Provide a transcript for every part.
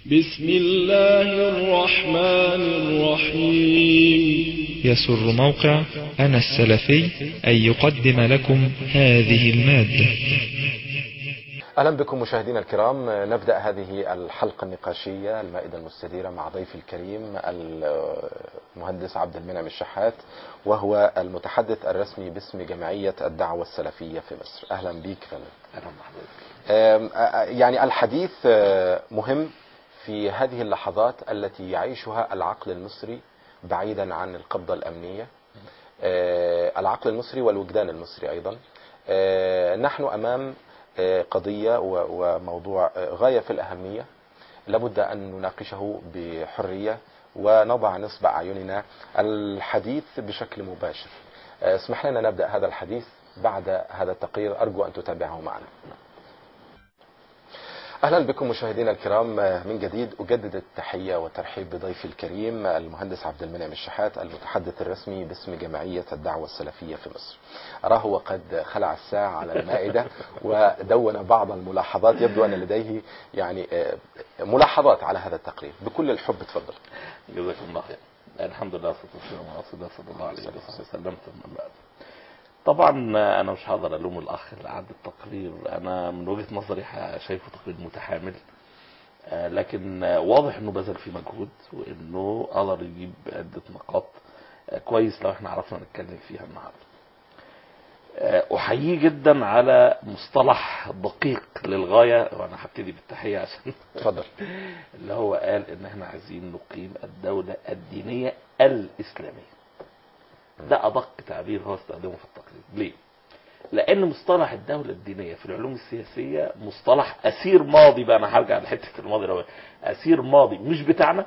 بسم الله الرحمن الرحيم يسر موقع أنا السلفي أن يقدم لكم هذه المادة أهلا بكم مشاهدينا الكرام نبدأ هذه الحلقة النقاشية المائدة المستديرة مع ضيفي الكريم المهندس عبد المنعم الشحات وهو المتحدث الرسمي باسم جمعية الدعوة السلفية في مصر أهلا بك فندم أهلا بحضرتك يعني الحديث مهم في هذه اللحظات التي يعيشها العقل المصري بعيدا عن القبضة الأمنية العقل المصري والوجدان المصري أيضا نحن أمام قضية وموضوع غاية في الأهمية لابد أن نناقشه بحرية ونضع نصب أعيننا الحديث بشكل مباشر اسمح لنا نبدأ هذا الحديث بعد هذا التقرير أرجو أن تتابعه معنا اهلا بكم مشاهدينا الكرام من جديد اجدد التحيه والترحيب بضيفي الكريم المهندس عبد المنعم الشحات المتحدث الرسمي باسم جمعيه الدعوه السلفيه في مصر. اراه وقد خلع الساعه على المائده ودون بعض الملاحظات يبدو ان لديه يعني ملاحظات على هذا التقرير بكل الحب تفضل. جزاكم الله خير. الحمد لله والصلاه والسلام على رسول الله صلى الله عليه وسلم ثم بعد. طبعا انا مش هقدر الوم الاخ اللي عد التقرير انا من وجهه نظري شايفه تقرير متحامل لكن واضح انه بذل فيه مجهود وانه قدر يجيب عده نقاط كويس لو احنا عرفنا نتكلم فيها النهارده احييه جدا على مصطلح دقيق للغايه وانا هبتدي بالتحيه عشان اتفضل اللي هو قال ان احنا عايزين نقيم الدوله الدينيه الاسلاميه ده أدق تعبير هو استخدمه في التقرير ليه؟ لأن مصطلح الدولة الدينية في العلوم السياسية مصطلح أسير ماضي بقى أنا هرجع لحتة الماضي الأول أسير ماضي مش بتاعنا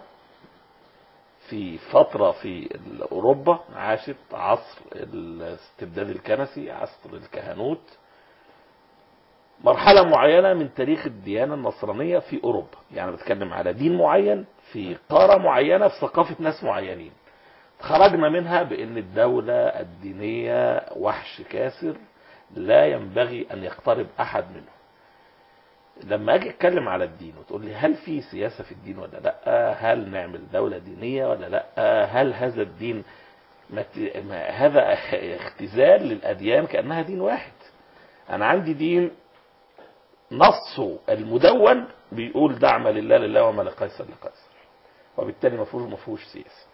في فترة في أوروبا عاشت عصر الاستبداد الكنسي عصر الكهنوت مرحلة معينة من تاريخ الديانة النصرانية في أوروبا يعني بتكلم على دين معين في قارة معينة في ثقافة ناس معينين خرجنا منها بان الدولة الدينية وحش كاسر لا ينبغي ان يقترب احد منه لما اجي اتكلم على الدين وتقول لي هل في سياسة في الدين ولا لا هل نعمل دولة دينية ولا لا هل هذا الدين هذا اختزال للاديان كانها دين واحد انا عندي دين نصه المدون بيقول دعم لله لله وما لقيصر لقيصر وبالتالي ما فيهوش ما فيهوش سياسه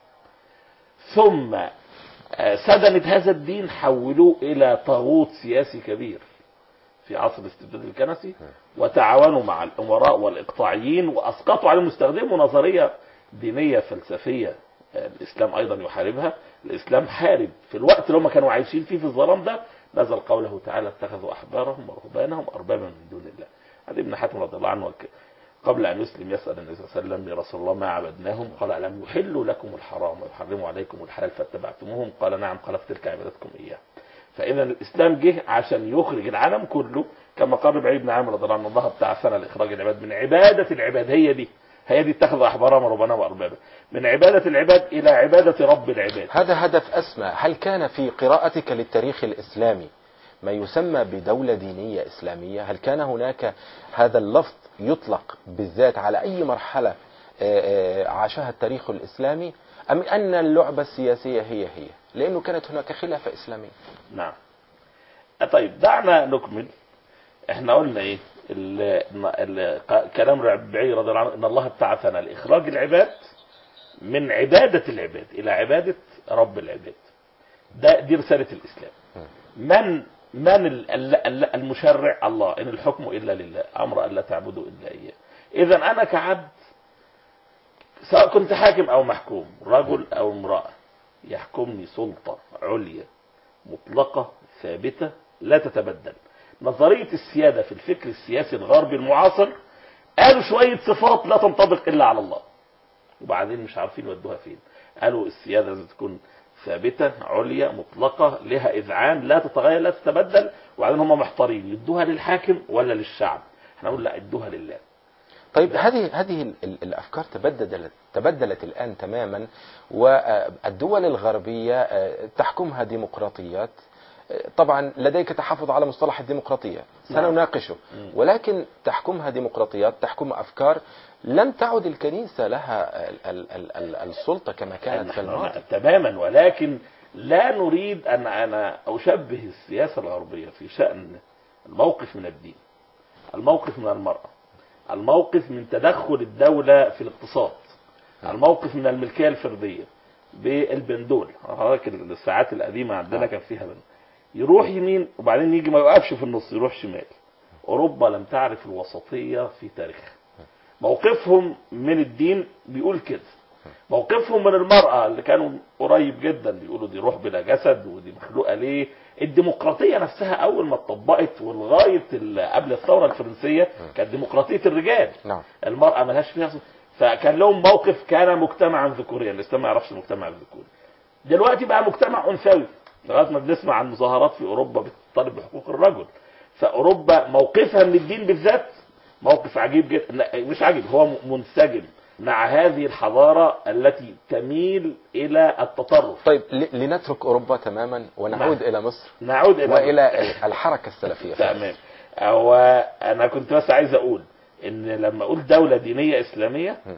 ثم سدنة هذا الدين حولوه إلى طاغوت سياسي كبير في عصر الاستبداد الكنسي وتعاونوا مع الأمراء والإقطاعيين وأسقطوا عليهم استخدموا نظرية دينية فلسفية الإسلام أيضا يحاربها الإسلام حارب في الوقت اللي هم كانوا عايشين فيه في الظلام ده نزل قوله تعالى اتخذوا أحبارهم ورهبانهم أربابا من دون الله هذا ابن حاتم رضي الله عنه قبل أن يسلم يسأل النبي صلى الله عليه وسلم يا رسول الله ما عبدناهم قال ألم يحلوا لكم الحرام ويحرموا عليكم الحلال فاتبعتموهم قال نعم قال فتلك عبادتكم إياه فإذا الإسلام جه عشان يخرج العالم كله كما قال ربعي بن عامر رضي الله عنه الله ابتعثنا لإخراج العباد من عبادة العباد هي دي هي دي اتخذ أحبارهم وربنا وأربابا من عبادة العباد إلى عبادة رب العباد هذا هدف أسمى هل كان في قراءتك للتاريخ الإسلامي ما يسمى بدولة دينية إسلامية هل كان هناك هذا اللفظ يطلق بالذات على أي مرحلة عاشها التاريخ الإسلامي أم أن اللعبة السياسية هي هي لأنه كانت هناك خلافة إسلامية نعم طيب دعنا نكمل احنا قلنا ايه ال ال كلام ربيعي رضي الله عنه ان الله ابتعثنا لاخراج العباد من عباده العباد الى عباده رب العباد ده دي رساله الاسلام من من المشرع الله ان الحكم الا لله امر الا تعبدوا الا اياه اذا انا كعبد سواء كنت حاكم او محكوم رجل او امراه يحكمني سلطه عليا مطلقه ثابته لا تتبدل نظريه السياده في الفكر السياسي الغربي المعاصر قالوا شويه صفات لا تنطبق الا على الله وبعدين مش عارفين يودوها فين قالوا السياده لازم تكون ثابته عليا مطلقه لها اذعان لا تتغير لا تتبدل وبعدين هم محتارين يدوها للحاكم ولا للشعب احنا نقول لا ادوها لله طيب هذه هذه ال- ال- الافكار تبدلت تبدلت الان تماما والدول الغربيه آه، تحكمها ديمقراطيات طبعا لديك تحفظ على مصطلح الديمقراطية سنناقشه ولكن تحكمها ديمقراطيات تحكم أفكار لم تعد الكنيسة لها ال- ال- ال- ال- السلطة كما كانت في نحن- الماضي تماما ولكن لا نريد ان انا اشبه السياسه الغربيه في شان الموقف من الدين الموقف من المراه الموقف من تدخل الدوله في الاقتصاد الموقف من الملكيه الفرديه بالبندول حضرتك الساعات القديمه عندنا كان فيها بندول يروح يمين وبعدين يجي ما يوقفش في النص يروح شمال اوروبا لم تعرف الوسطيه في تاريخها موقفهم من الدين بيقول كده موقفهم من المرأة اللي كانوا قريب جدا بيقولوا دي روح بلا جسد ودي مخلوقة ليه الديمقراطية نفسها أول ما اتطبقت ولغاية ال- قبل الثورة الفرنسية كانت ديمقراطية الرجال نعم المرأة ملهاش فيها صوت. فكان لهم موقف كان مجتمعا ذكوريا الإسلام ما يعرفش المجتمع الذكوري دلوقتي بقى مجتمع أنثوي لغاية ما بنسمع عن مظاهرات في أوروبا بتطالب بحقوق الرجل فأوروبا موقفها من الدين بالذات موقف عجيب جدا لا، مش عجيب هو م- منسجم مع هذه الحضارة التي تميل إلى التطرف طيب ل- لنترك أوروبا تماما ونعود نعم. إلى مصر نعود إلى وإلى ال- الحركة السلفية تمام هو انا كنت بس عايز اقول ان لما اقول دولة دينية اسلامية م.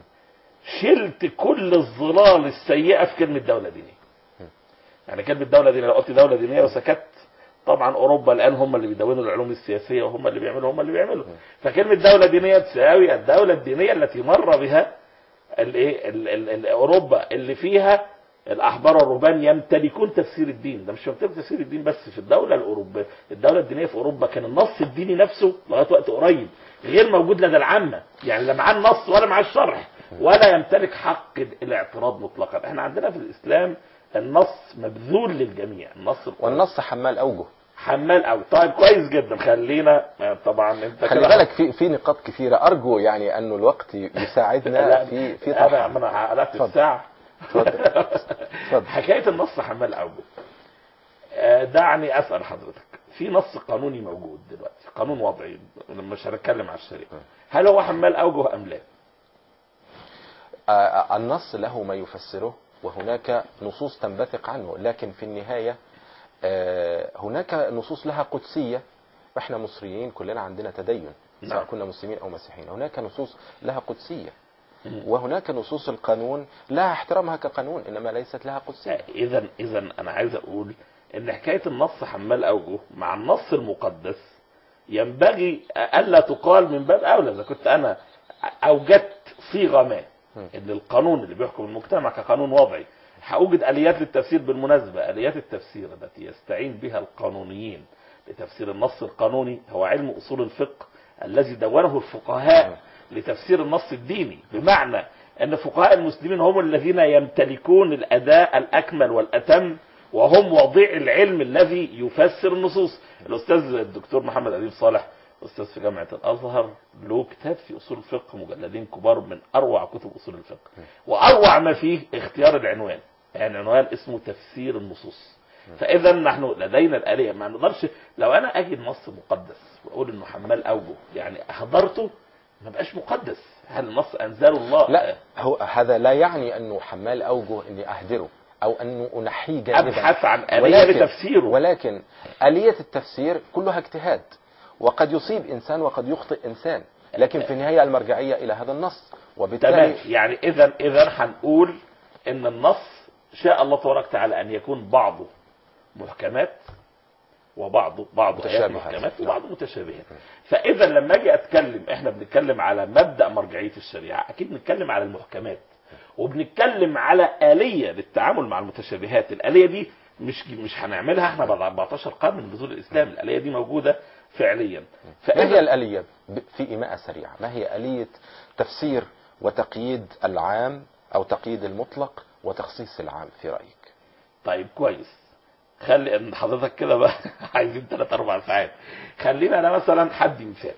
شلت كل الظلال السيئة في كلمة دولة دينية يعني كلمة دولة دينية لو قلت دولة دينية وسكت طبعا اوروبا الان هم اللي بيدونوا العلوم السياسية وهم اللي بيعملوا هم اللي بيعملوا فكلمة دولة دينية تساوي الدولة الدينية التي مر بها الايه ال- ال- ال- اوروبا اللي فيها الاحبار والرهبان يمتلكون تفسير الدين ده مش يمتلك تفسير الدين بس في الدوله الاوروبيه الدوله الدينيه في اوروبا كان النص الديني نفسه لغايه وقت قريب غير موجود لدى العامه يعني لا معاه النص ولا معاه الشرح ولا يمتلك حق الاعتراض مطلقا احنا عندنا في الاسلام النص مبذول للجميع النص القرآني والنص حمال أوجه حمال قوي طيب كويس جدا خلينا طبعا انت خلي كده بالك في في نقاط كثيرة أرجو يعني أنه الوقت يساعدنا لا، في في انا طرحها انا علقت اتفضل. الساعه اتفضل اتفضل حكايه النص حمال اوجه آه، دعني اسال حضرتك في نص قانوني موجود دلوقتي قانون وضعي مش هنتكلم على الشريعه هل هو حمال اوجه ام لا؟ آه، النص له ما يفسره وهناك نصوص تنبثق عنه لكن في النهاية آه، هناك نصوص لها قدسية واحنا مصريين كلنا عندنا تدين سواء نعم. كنا مسلمين او مسيحيين هناك نصوص لها قدسية وهناك نصوص القانون لها احترامها كقانون انما ليست لها قدسية اذا اذا انا عايز اقول ان حكايه النص حمال اوجه مع النص المقدس ينبغي الا تقال من باب اولى اذا كنت انا اوجدت صيغه ما ان القانون اللي بيحكم المجتمع كقانون وضعي هوجد اليات للتفسير بالمناسبه اليات التفسير التي يستعين بها القانونيين لتفسير النص القانوني هو علم اصول الفقه الذي دونه الفقهاء لتفسير النص الديني بمعنى ان فقهاء المسلمين هم الذين يمتلكون الاداء الاكمل والاتم وهم وضيع العلم الذي يفسر النصوص الاستاذ الدكتور محمد اديب صالح استاذ في جامعه الازهر له كتاب في اصول الفقه مجلدين كبار من اروع كتب اصول الفقه واروع ما فيه اختيار العنوان يعني عنوان اسمه تفسير النصوص فاذا نحن لدينا الاليه ما نقدرش لو انا اجد نص مقدس واقول انه حمال اوجه يعني احضرته ما بقاش مقدس هل النص انزله الله لا هو هذا لا يعني انه حمال اوجه اني اهدره او انه انحيه جانبا ابحث عن اليه لتفسيره ولكن آلية التفسير كلها اجتهاد وقد يصيب إنسان وقد يخطئ إنسان لكن في النهاية المرجعية إلى هذا النص تمام وبالتالي يعني اذا اذا هنقول ان النص شاء الله تبارك وتعالى ان يكون بعضه محكمات وبعضه بعض ايات متشابهات. محكمات نعم. وبعضه متشابهات فاذا لما اجي اتكلم احنا بنتكلم على مبدا مرجعيه الشريعه اكيد بنتكلم على المحكمات وبنتكلم على اليه للتعامل مع المتشابهات الاليه دي مش مش هنعملها احنا بعد 14 قرن من نزول الاسلام الاليه دي موجوده فعليا ما هي فاذا الآلية ب- في إيماءة سريعة ما هي آلية تفسير وتقييد العام أو تقييد المطلق وتخصيص العام في رأيك طيب كويس خلي ان حضرتك كده بقى عايزين ثلاث اربع ساعات خلينا انا مثلا حد مثال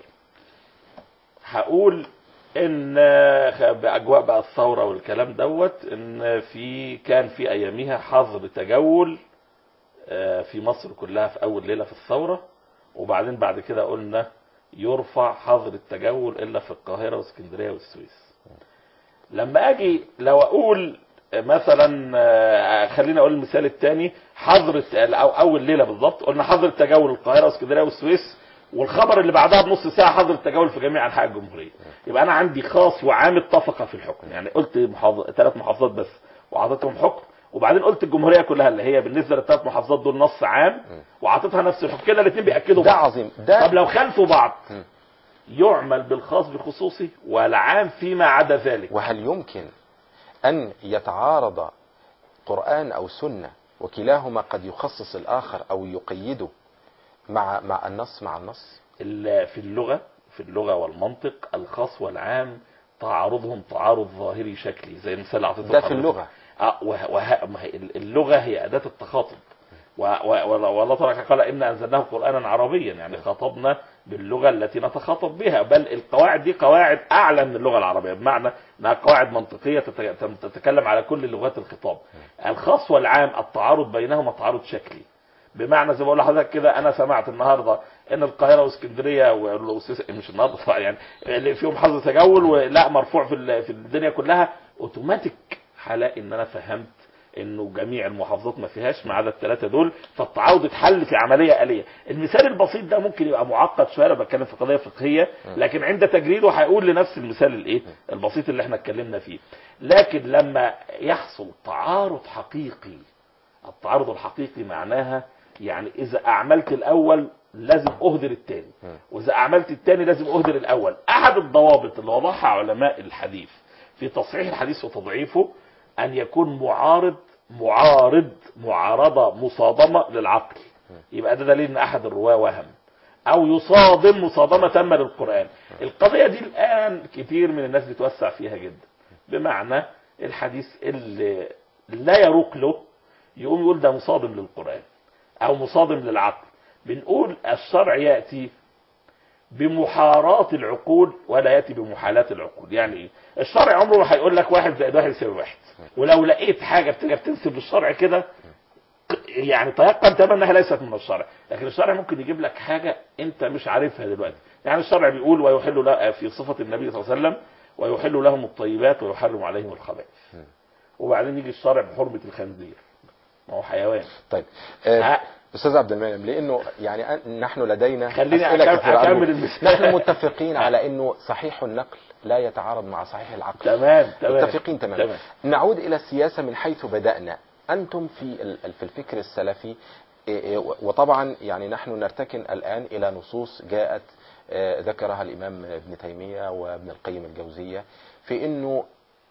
هقول ان باجواء بقى الثوره والكلام دوت ان في كان في اياميها حظر تجول آه، في مصر كلها في اول ليله في الثوره وبعدين بعد كده قلنا يرفع حظر التجول الا في القاهره واسكندريه والسويس لما اجي لو اقول مثلا آه، خلينا اقول المثال الثاني حظر الت- او اول ليله بالظبط قلنا حظر التجول القاهره واسكندريه والسويس والخبر اللي بعدها بنص ساعه حظر التجول في جميع انحاء الجمهوريه يبقى انا عندي خاص وعام اتفق في الحكم يعني قلت محافظ... ثلاث محافظات بس وعطيتهم حكم وبعدين قلت الجمهوريه كلها اللي هي بالنسبه للثلاث محافظات دول نص عام وعطيتها نفس الحكم كده الاثنين بياكدوا ده بعض عظيم ده طب لو خالفوا بعض م. يعمل بالخاص بخصوصي والعام فيما عدا ذلك وهل يمكن أن يتعارض قرآن أو سنة وكلاهما قد يخصص الآخر أو يقيده مع مع النص مع النص ال- في اللغة في اللغة والمنطق الخاص والعام تعارضهم تعارض ظاهري شكلي زي المثال اللي اعطيته ده في لحضرتك. اللغة اه وه... وه... ما هي اللغة هي أداة التخاطب و... و... و- والله تبارك قال إنا أنزلناه قرآنا عربيا يعني خاطبنا باللغة التي نتخاطب بها بل القواعد دي قواعد أعلى من اللغة العربية بمعنى أنها قواعد منطقية تت- تتكلم على كل لغات الخطاب الخاص والعام التعارض بينهما تعارض شكلي بمعنى زي ما بقول لحضرتك كده انا سمعت النهارده ان القاهره واسكندريه والسويس مش النهارده طبعا يعني اللي فيهم حظر تجول ولا مرفوع في ال- في الدنيا كلها اوتوماتيك هلاقي ان انا فهمت انه جميع المحافظات ما فيهاش ما عدا الثلاثه دول فالتعاضد اتحل في عمليه اليه المثال البسيط ده ممكن يبقى معقد شويه انا بتكلم في قضيه فقهيه لكن عند تجريده هيقول لنفس المثال الايه البسيط اللي احنا اتكلمنا فيه لكن لما يحصل تعارض حقيقي التعارض الحقيقي معناها يعني اذا اعملت الاول لازم اهدر الثاني واذا اعملت الثاني لازم اهدر الاول احد الضوابط اللي وضعها علماء الحديث في تصحيح الحديث وتضعيفه ان يكون معارض معارض معارضه مصادمه للعقل يبقى ده دليل ان احد الرواه وهم او يصادم مصادمه تامه للقران القضيه دي الان كتير من الناس بتوسع فيها جدا بمعنى الحديث اللي لا يروق له يقوم يقول ده مصادم للقرآن أو مصادم للعقل بنقول الشرع يأتي بمحاراة العقول ولا يأتي بمحالات العقول يعني إيه؟ الشرع عمره ما هيقول لك واحد زائد واحد يساوي واحد ولو لقيت حاجة بتيجي بتنسب للشرع كده يعني تيقن تماما انها ليست من الشرع لكن الشرع ممكن يجيب لك حاجه انت مش عارفها دلوقتي يعني الشرع بيقول ويحل له في صفه النبي صلى الله عليه وسلم ويحل لهم الطيبات ويحرم عليهم الخبائث وبعدين يجي الشرع بحرمه الخنزير ما هو حيوان طيب آه، ها. استاذ عبد المنعم لانه يعني أن- نحن لدينا خليني أسئلة أكمل- كثيرة أكمل أرجو. المثال. نحن متفقين على انه صحيح النقل لا يتعارض مع صحيح العقل تمام تمام متفقين تماما تمام. نعود الى السياسه من حيث بدانا انتم في ال- في الفكر السلفي إيه إيه، وطبعا يعني نحن نرتكن الان الى نصوص جاءت آه، ذكرها الامام ابن تيميه وابن القيم الجوزيه في انه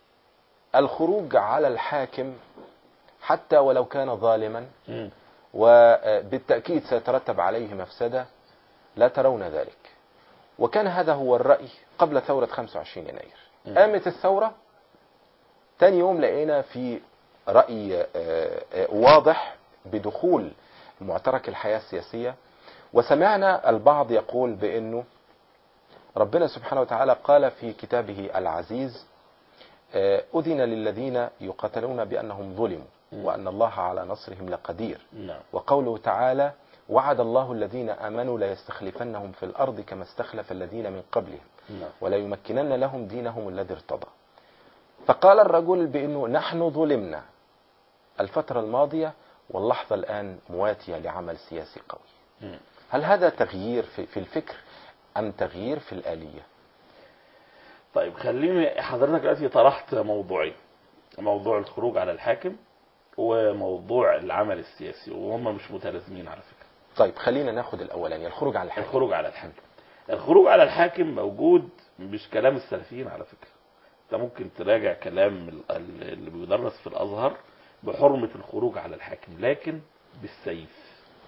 الخروج على الحاكم حتى ولو كان ظالما مم. وبالتأكيد سيترتب عليه مفسدة لا ترون ذلك وكان هذا هو الرأي قبل ثورة 25 يناير قامت الثورة تاني يوم لقينا في رأي آه، آه، واضح بدخول معترك الحياة السياسية وسمعنا البعض يقول بأنه ربنا سبحانه وتعالى قال في كتابه العزيز آه، أذن للذين يقاتلون بأنهم ظلموا وأن الله على نصرهم لقدير نعم وقوله تعالى وعد الله الذين آمنوا ليستخلفنهم في الأرض كما استخلف الذين من قبلهم نعم وليمكنن لهم دينهم الذي ارتضى فقال الرجل بأنه نحن ظلمنا الفترة الماضية واللحظة الآن مواتية لعمل سياسي قوي مم. هل هذا تغيير في في الفكر أم تغيير في الآلية طيب خليني حضرتك دلوقتي طرحت موضوعين موضوع الخروج على الحاكم وموضوع العمل السياسي وهم مش متلازمين على فكره طيب خلينا ناخد الأولاني الخروج على الحاكم الخروج على الحاكم الخروج على الحاكم موجود مش كلام السلفيين على فكرة انت ممكن تراجع كلام ال- ال- اللي بيدرس في الازهر بحرمة الخروج على الحاكم لكن بالسيف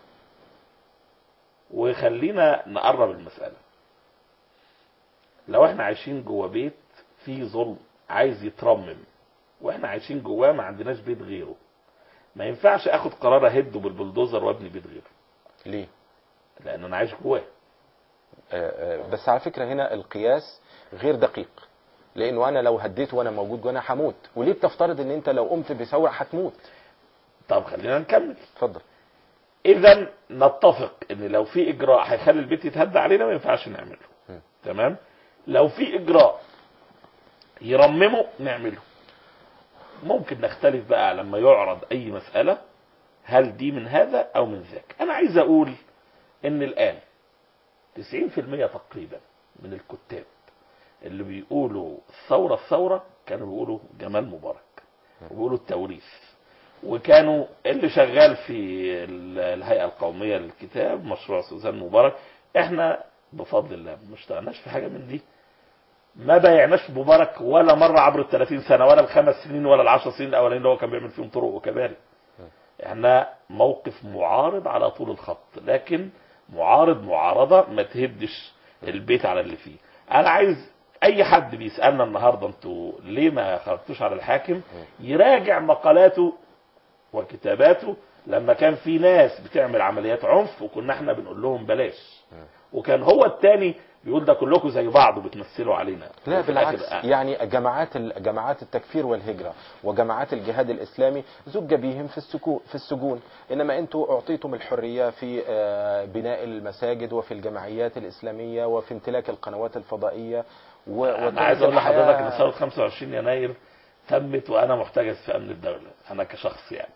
وخلينا نقرب المسألة لو احنا عايشين جوه بيت فيه ظلم عايز يترمم واحنا عايشين جواه ما عندناش بيت غيره ما ينفعش اخد قرار اهده بالبلدوزر وابني بيت غيره ليه لان انا عايش جواه آه، آه، بس على فكرة هنا القياس غير دقيق لانه انا لو هديت وانا موجود جوه انا هموت وليه بتفترض ان انت لو قمت بثوره هتموت طب خلينا نكمل اتفضل اذا نتفق ان لو في اجراء هيخلي البيت يتهدى علينا ما ينفعش نعمله م. تمام لو في اجراء يرممه نعمله ممكن نختلف بقى لما يعرض اي مسألة هل دي من هذا او من ذاك انا عايز اقول ان الان 90% تقريبا من الكتاب اللي بيقولوا الثورة الثورة كانوا بيقولوا جمال مبارك وبيقولوا التوريث وكانوا اللي شغال في ال- الهيئة القومية للكتاب مشروع سوزان مبارك احنا بفضل الله ما اشتغلناش في حاجة من دي ما بايعناش مبارك ولا مرة عبر ال 30 سنة ولا الخمس سنين ولا العشر سنين الأولانيين اللي هو كان بيعمل فيهم طرق وكباري احنا موقف معارض على طول الخط لكن معارض معارضة ما تهدش البيت على اللي فيه انا عايز اي حد بيسألنا النهاردة انتوا ليه ما خرجتوش على الحاكم يراجع مقالاته وكتاباته لما كان في ناس بتعمل عمليات عنف وكنا احنا بنقول لهم بلاش وكان هو التاني بيقول ده كلكم زي بعض وبتمثلوا علينا لا وفي الآخر بالعكس آه. يعني جماعات ال- جماعات التكفير والهجرة وجماعات الجهاد الإسلامي زج بهم في السكو في السجون إنما أنتم أعطيتم الحرية في آه، بناء المساجد وفي الجمعيات الإسلامية وفي امتلاك القنوات الفضائية و- انا عايز وكانت اقول لحضرتك الحياة- ان ثوره 25 يناير تمت وانا محتجز في امن الدوله انا كشخص يعني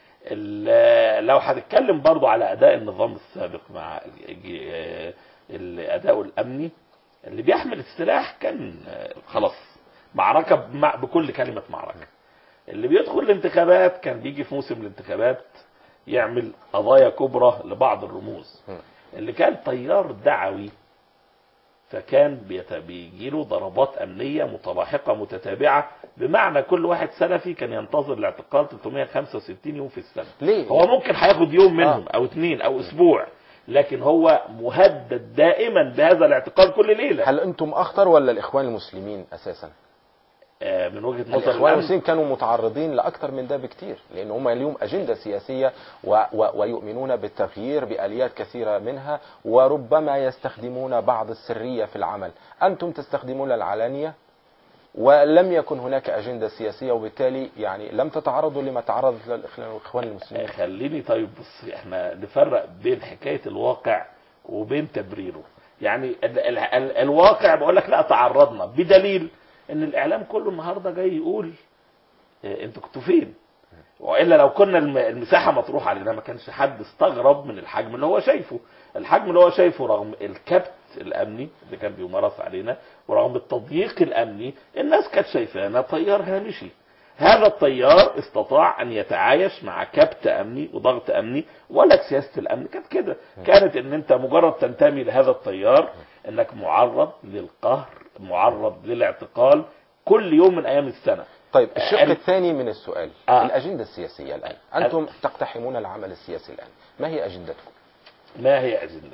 ال- لو هنتكلم برضو على اداء النظام السابق مع الج- آه، الاداء الامني اللي بيحمل السلاح كان آه، خلاص معركه بمع- بكل كلمه معركه اللي بيدخل الانتخابات كان بيجي في موسم الانتخابات يعمل قضايا كبرى لبعض الرموز اللي كان تيار دعوي فكان بيت- بيجيله ضربات امنيه متلاحقه متتابعه بمعنى كل واحد سلفي كان ينتظر الاعتقال 365 يوم في السنه ليه؟ هو ممكن هياخد يوم منهم او اثنين او اسبوع لكن هو مهدد دائما بهذا الاعتقال كل ليله هل أنتم أخطر ولا الإخوان المسلمين أساسا؟ آه، من وجهه نظر الإخوان الأمن المسلمين كانوا متعرضين لأكثر من ده بكتير لأن هم اليوم أجندة سياسية و و ويؤمنون بالتغيير بآليات كثيرة منها وربما يستخدمون بعض السرية في العمل أنتم تستخدمون العلانية ولم يكن هناك أجندة سياسية وبالتالي يعني لم تتعرضوا لما تعرض له الإخوان آه، المسلمين خليني طيب بص احنا نفرق بين حكايه الواقع وبين تبريره يعني ال ال ال الواقع بقول لك لا تعرضنا بدليل ان الاعلام كله النهارده جاي يقول اه انتوا كنتوا فين والا لو كنا الم- المساحه مطروحه علينا ما كانش حد استغرب من الحجم اللي هو شايفه الحجم اللي هو شايفه رغم الكبت الامني اللي كان بيمارس علينا ورغم التضييق الامني الناس كانت شايفانا تيار هامشي هذا التيار استطاع ان يتعايش مع كبت امني وضغط امني ولا سياسه الامن كانت كده كانت ان انت مجرد تنتمي لهذا التيار انك معرض للقهر معرض للاعتقال كل يوم من ايام السنه طيب الشق ال- الثاني من السؤال آه. الأجندة السياسية الآن أنتم تقتحمون العمل السياسي الآن ما هي أجندتكم؟ ما هي اجندتنا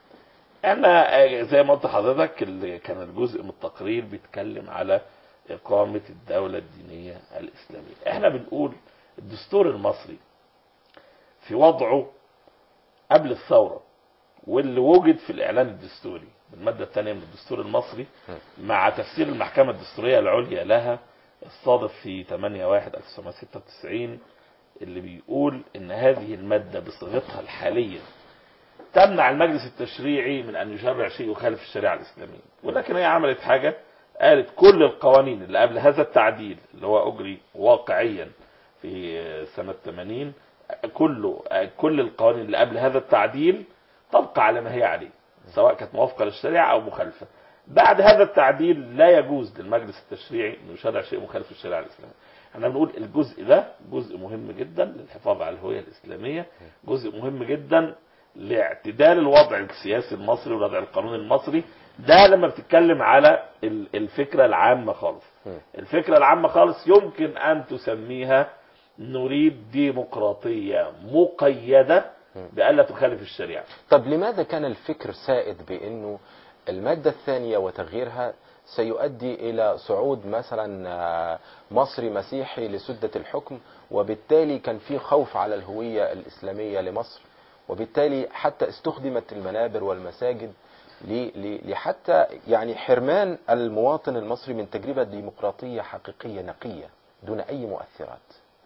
انا آه، زي ما قلت لحضرتك اللي كان الجزء من التقرير بيتكلم على اقامه الدوله الدينيه الاسلاميه احنا بنقول الدستور المصري في وضعه قبل الثوره واللي وجد في الاعلان الدستوري بالماده الثانيه من الدستور المصري مع تفسير المحكمه الدستوريه العليا لها الصادر في 8 1 1996 اللي بيقول ان هذه الماده بصيغتها الحاليه تمنع المجلس التشريعي من ان يشرع شيء يخالف الشريعه الاسلاميه ولكن هي عملت حاجه قالت كل القوانين اللي قبل هذا التعديل اللي هو اجري واقعيا في سنه 80 كله كل القوانين اللي قبل هذا التعديل تبقى على ما هي عليه سواء كانت موافقه للشريعه او مخالفه بعد هذا التعديل لا يجوز للمجلس التشريعي انه يشرع شيء مخالف للشريعه الاسلاميه احنا بنقول الجزء ده جزء مهم جدا للحفاظ على الهويه الاسلاميه جزء مهم جدا لاعتدال الوضع السياسي المصري والوضع القانوني المصري ده لما بتتكلم على ال- الفكره العامه خالص الفكره العامه خالص يمكن ان تسميها نريد ديمقراطيه مقيده بألا تخالف الشريعه طب لماذا كان الفكر سائد بأنه المادة الثانية وتغييرها سيؤدي إلى صعود مثلا آه، مصري مسيحي لسدة الحكم وبالتالي كان في خوف على الهوية الإسلامية لمصر وبالتالي حتى استخدمت المنابر والمساجد ل- ل- لحتى يعني حرمان المواطن المصري من تجربة ديمقراطية حقيقية نقية دون أي مؤثرات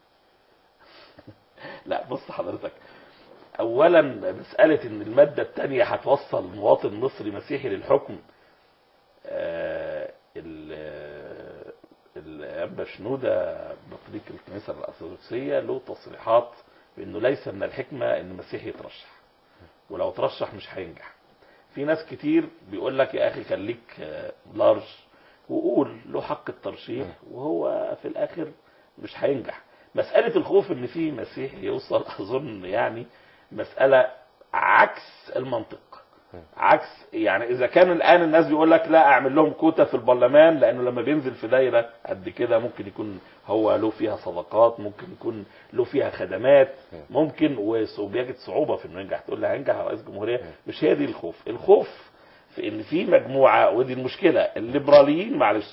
لا بص حضرتك اولا مساله ان الماده الثانيه هتوصل مواطن مصري مسيحي للحكم آه، ال- الانبا شنوده بطريق الكنيسة الأرثوذكسية له تصريحات بأنه ليس من الحكمة أن المسيح يترشح ولو ترشح مش هينجح في ناس كتير بيقول لك يا أخي خليك آه، لارج وقول له حق الترشيح وهو في الآخر مش هينجح مسألة الخوف ان في مسيح يوصل اظن يعني مسألة عكس المنطق عكس يعني اذا كان الان الناس بيقول لك لا اعمل لهم كوتا في البرلمان لانه لما بينزل في دايره قد كده ممكن يكون هو له فيها صدقات ممكن يكون له فيها خدمات ممكن وس- وبيجد صعوبه في انه ينجح تقول له هينجح رئيس جمهوريه مش هي دي الخوف الخوف في ان في مجموعه ودي المشكله الليبراليين معلش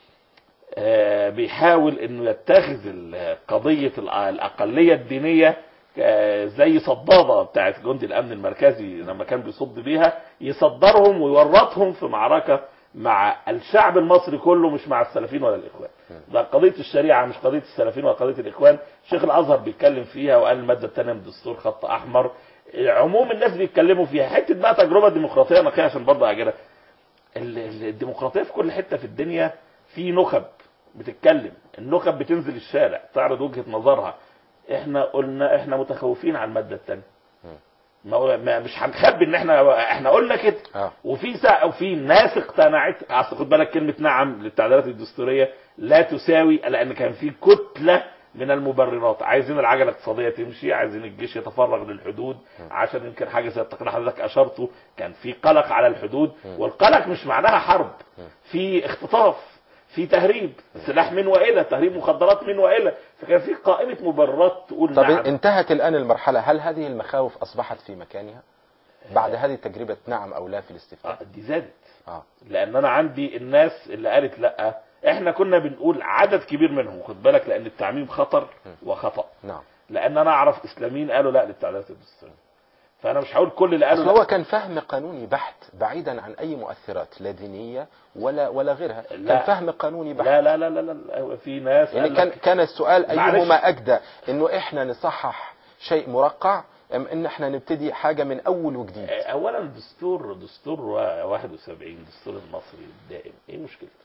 آه، بيحاول انه يتخذ ال- قضيه الأ- الاقليه الدينيه آه، زي صداده بتاعت جندي الامن المركزي لما كان بيصد بيها يصدرهم ويورطهم في معركه مع الشعب المصري كله مش مع السلفيين ولا الاخوان ده قضيه الشريعه مش قضيه السلفيين ولا قضيه الاخوان شيخ الازهر بيتكلم فيها وقال الماده الثانيه من الدستور خط احمر عموم الناس بيتكلموا فيها حته بقى تجربه ديمقراطيه نقيه عشان برضه اجرها ال- ال- الديمقراطيه في كل حته في الدنيا في نخب بتتكلم النخب بتنزل الشارع تعرض وجهه نظرها احنا قلنا احنا متخوفين على الماده الثانيه ما هو- ما- مش هنخبي ان احنا احنا قلنا كده اه وفي سا... وفي ناس اقتنعت اصل خد بالك كلمه نعم للتعديلات الدستوريه لا تساوي لان كان في كتله من المبررات عايزين العجله الاقتصاديه تمشي عايزين الجيش يتفرغ للحدود عشان يمكن حاجه زي التقرير حضرتك اشرته كان في قلق على الحدود والقلق مش معناها حرب في اختطاف في تهريب سلاح من والى تهريب مخدرات من والى فكان في قائمه مبررات تقول طب نعم انتهت الآن المرحلة هل هذه المخاوف أصبحت في مكانها بعد هذه تجربة نعم أو لا في الاستفتاء آه، دي زادت آه. لان انا عندي الناس اللي قالت لا احنا كنا بنقول عدد كبير منهم خد بالك لان التعميم خطر وخطا نعم لان انا اعرف اسلاميين قالوا لا للتعديلات الدستوريه فانا مش هقول كل اللي قالوا أصل لا. هو كان فهم قانوني بحت بعيدا عن أي مؤثرات لا دينية ولا ولا غيرها لا. كان فهم قانوني بحت لا لا لا لا, لا. في ناس يعني قال كان لك كان السؤال معلش. أيهما أجدى إنه إحنا نصحح شيء مرقع أم إن إحنا نبتدي حاجة من أول وجديد آه، اولا دستور دستور 71 دستور المصري الدائم ايه مشكلته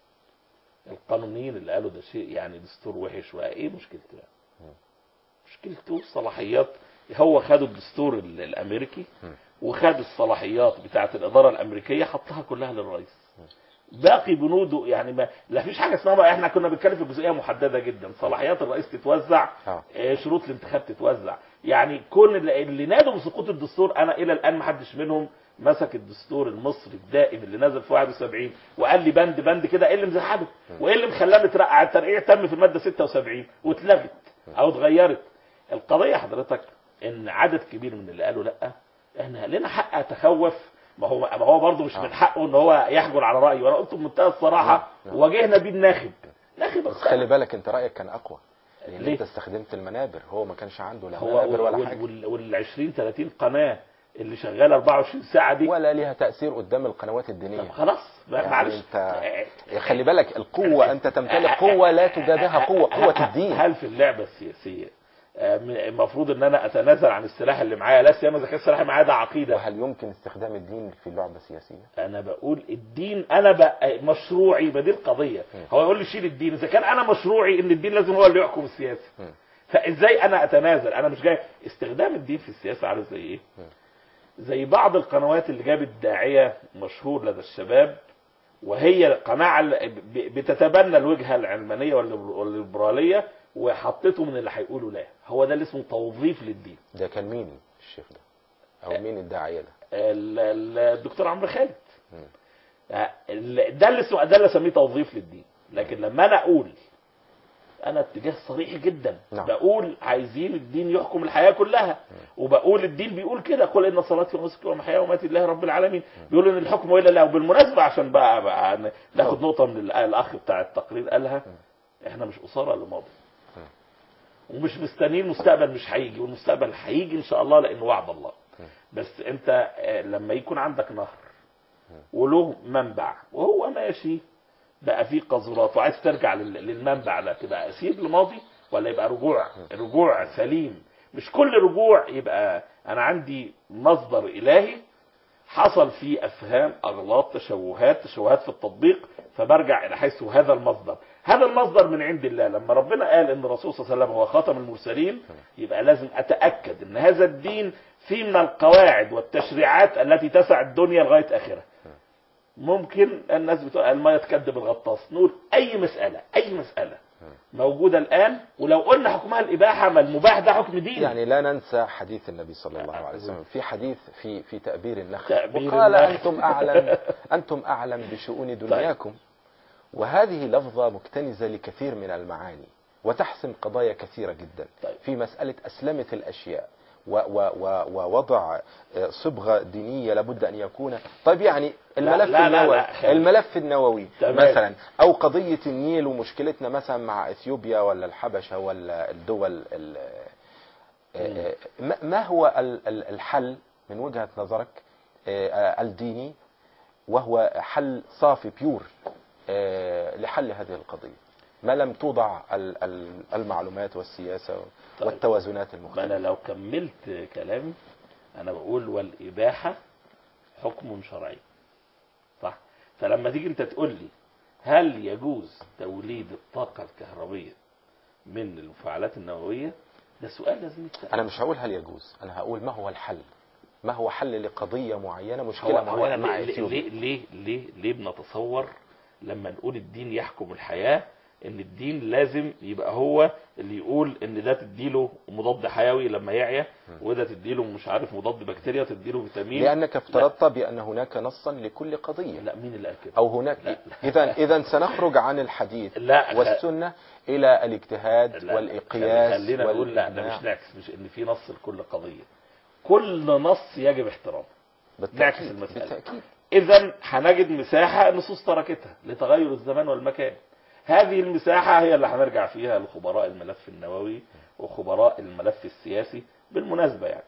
القانونيين اللي قالوا ده شيء يعني دستور وحش وايه مشكلته يعني مشكلته صلاحيات هو خد الدستور ال- الامريكي وخد الصلاحيات بتاعه الاداره الامريكيه حطها كلها للرئيس باقي بنوده يعني ما لا فيش حاجه اسمها بقى احنا كنا بنتكلم في جزئيه محدده جدا صلاحيات الرئيس تتوزع آه. آه، شروط الانتخاب تتوزع يعني كل اللي, اللي نادوا بسقوط الدستور انا الى الان ما حدش منهم مسك الدستور المصري الدائم اللي نزل في 71 وقال لي بند بند كده ايه اللي مزحده وايه اللي مخلاه مترقع الترقيع تم في الماده 76 واتلغت او اتغيرت القضيه حضرتك ان عدد كبير من اللي قالوا لا احنا لنا حق اتخوف ما هو ما هو برضه مش آه. من حقه ان هو يحجر على رايه وانا قلت بمنتهى الصراحه نعم. واجهنا بيه الناخب ناخب بس خلي بالك أنت رأيك كان أقوى لأن ليه؟ أنت استخدمت المنابر هو ما كانش عنده لا هو منابر ولا حاجة وال, وال 20 30 قناه اللي شغاله 24 ساعه دي ولا ليها تأثير قدام القنوات طب الدينية خلاص بقى يعني معلش انت خلي بالك القوة انت تمتلك قوة لا تجابهها قوة قوة الدين هل في اللعبه السياسيه آه، م- المفروض ان انا اتنازل عن السلاح اللي معايا لا سيما اذا كان السلاح اللي معايا ده عقيده وهل يمكن استخدام الدين في لعبة سياسية انا بقول الدين انا بقى مشروعي ما دي القضيه هو يقول لي شيل الدين اذا كان انا مشروعي ان الدين لازم هو اللي يحكم السياسه م. فازاي انا اتنازل انا مش جاي استخدام الدين في السياسه عارف زي ايه زي بعض القنوات اللي جابت داعيه مشهور لدى الشباب وهي قناعه ال- ب- بتتبنى الوجهه العلمانيه والليبر- والليبراليه وحطته من اللي هيقولوا لا هو ده اللي اسمه توظيف للدين ده كان مين الشيخ ده او مين الداعية ده ال- ال- الدكتور عمرو خالد مم. ال- ده اللي اسمه ده اللي اسميه توظيف للدين لكن لما انا اقول انا اتجاه صريح جدا نعم. بقول عايزين الدين يحكم الحياه كلها وبقول الدين بيقول كده قل ان صلاتي ونسكي ومحياي ومماتي لله رب العالمين بيقول ان الحكم الا له وبالمناسبه عشان بقى, بقى ن- ناخد نقطه من ال- الاخ بتاع التقرير قالها احنا مش اساره لماضي ومش مستنيين المستقبل مش هيجي والمستقبل هيجي ان شاء الله لانه وعد الله بس انت آه، لما يكون عندك نهر وله منبع وهو ماشي بقى فيه قذورات وعايز ترجع لل- للمنبع ده تبقى اسير لماضي ولا يبقى رجوع رجوع سليم مش كل رجوع يبقى انا عندي مصدر الهي حصل فيه افهام اغلاط تشوهات تشوهات في التطبيق فبرجع الى حيث هذا المصدر هذا المصدر من عند الله لما ربنا قال ان الرسول صلى الله عليه وسلم هو خاتم المرسلين يبقى لازم اتاكد ان هذا الدين فيه من القواعد والتشريعات التي تسع الدنيا لغايه اخرها ممكن الناس بتقول الميه تكذب الغطاس نقول اي مساله اي مساله موجوده الان ولو قلنا حكمها الاباحه ما المباح ده حكم ديني يعني لا ننسى حديث النبي صلى الله عليه وسلم في حديث في في تأبير النخل تأبير وقال النخل. أنتم أعلم أنتم أعلم بشؤون دنياكم وهذه لفظة مكتنزة لكثير من المعاني وتحسم قضايا كثيرة جدا طيب. في مسألة أسلمة الأشياء و و و ووضع آه، صبغة دينية لابد أن يكون طيب يعني الملف لا، لا، النووي لا، خلي. الملف النووي تمام. مثلا أو قضية النيل ومشكلتنا مثلا مع إثيوبيا ولا الحبشة ولا الدول ال- آه، ما ما هو ال- ال- الحل من وجهة نظرك آه، آه، الديني وهو حل صافي بيور آه، لحل هذه القضية ما لم توضع ال- ال- المعلومات والسياسة طيب. والتوازنات ما انا المختلفة لو كملت كلامي انا بقول والاباحه حكم شرعي صح فلما تيجي انت تقول لي هل يجوز توليد الطاقه الكهربيه من المفاعلات النوويه ده سؤال لازم يتسال أنا مش هقول هل يجوز أنا هقول ما هو الحل ما هو حل لقضية معينة هو مشكلة هو معينة مع ليه, إثيوبيا ليه ليه ليه ليه بنتصور لما نقول الدين يحكم الحياه ان الدين لازم يبقى هو اللي يقول ان ده تديله مضاد حيوي لما يعيا وده تديله مش عارف مضاد بكتيريا تديله فيتامين لأنك افترضت بأن هناك نصا لكل قضية لا مين اللي قال كده أو هناك لا. إذا إذا سنخرج عن الحديث لا والسنة إلى الاجتهاد لا، والإقياس خلينا نقول لا ده والإجماع. مش نعكس مش ان في نص لكل قضيه كل نص يجب احترامه بالتأكيد نعكس المسألة. بالتأكيد اذا هنجد مساحه النصوص تركتها لتغير الزمان والمكان هذه المساحه هي اللي هنرجع فيها لخبراء الملف النووي وخبراء الملف السياسي بالمناسبه يعني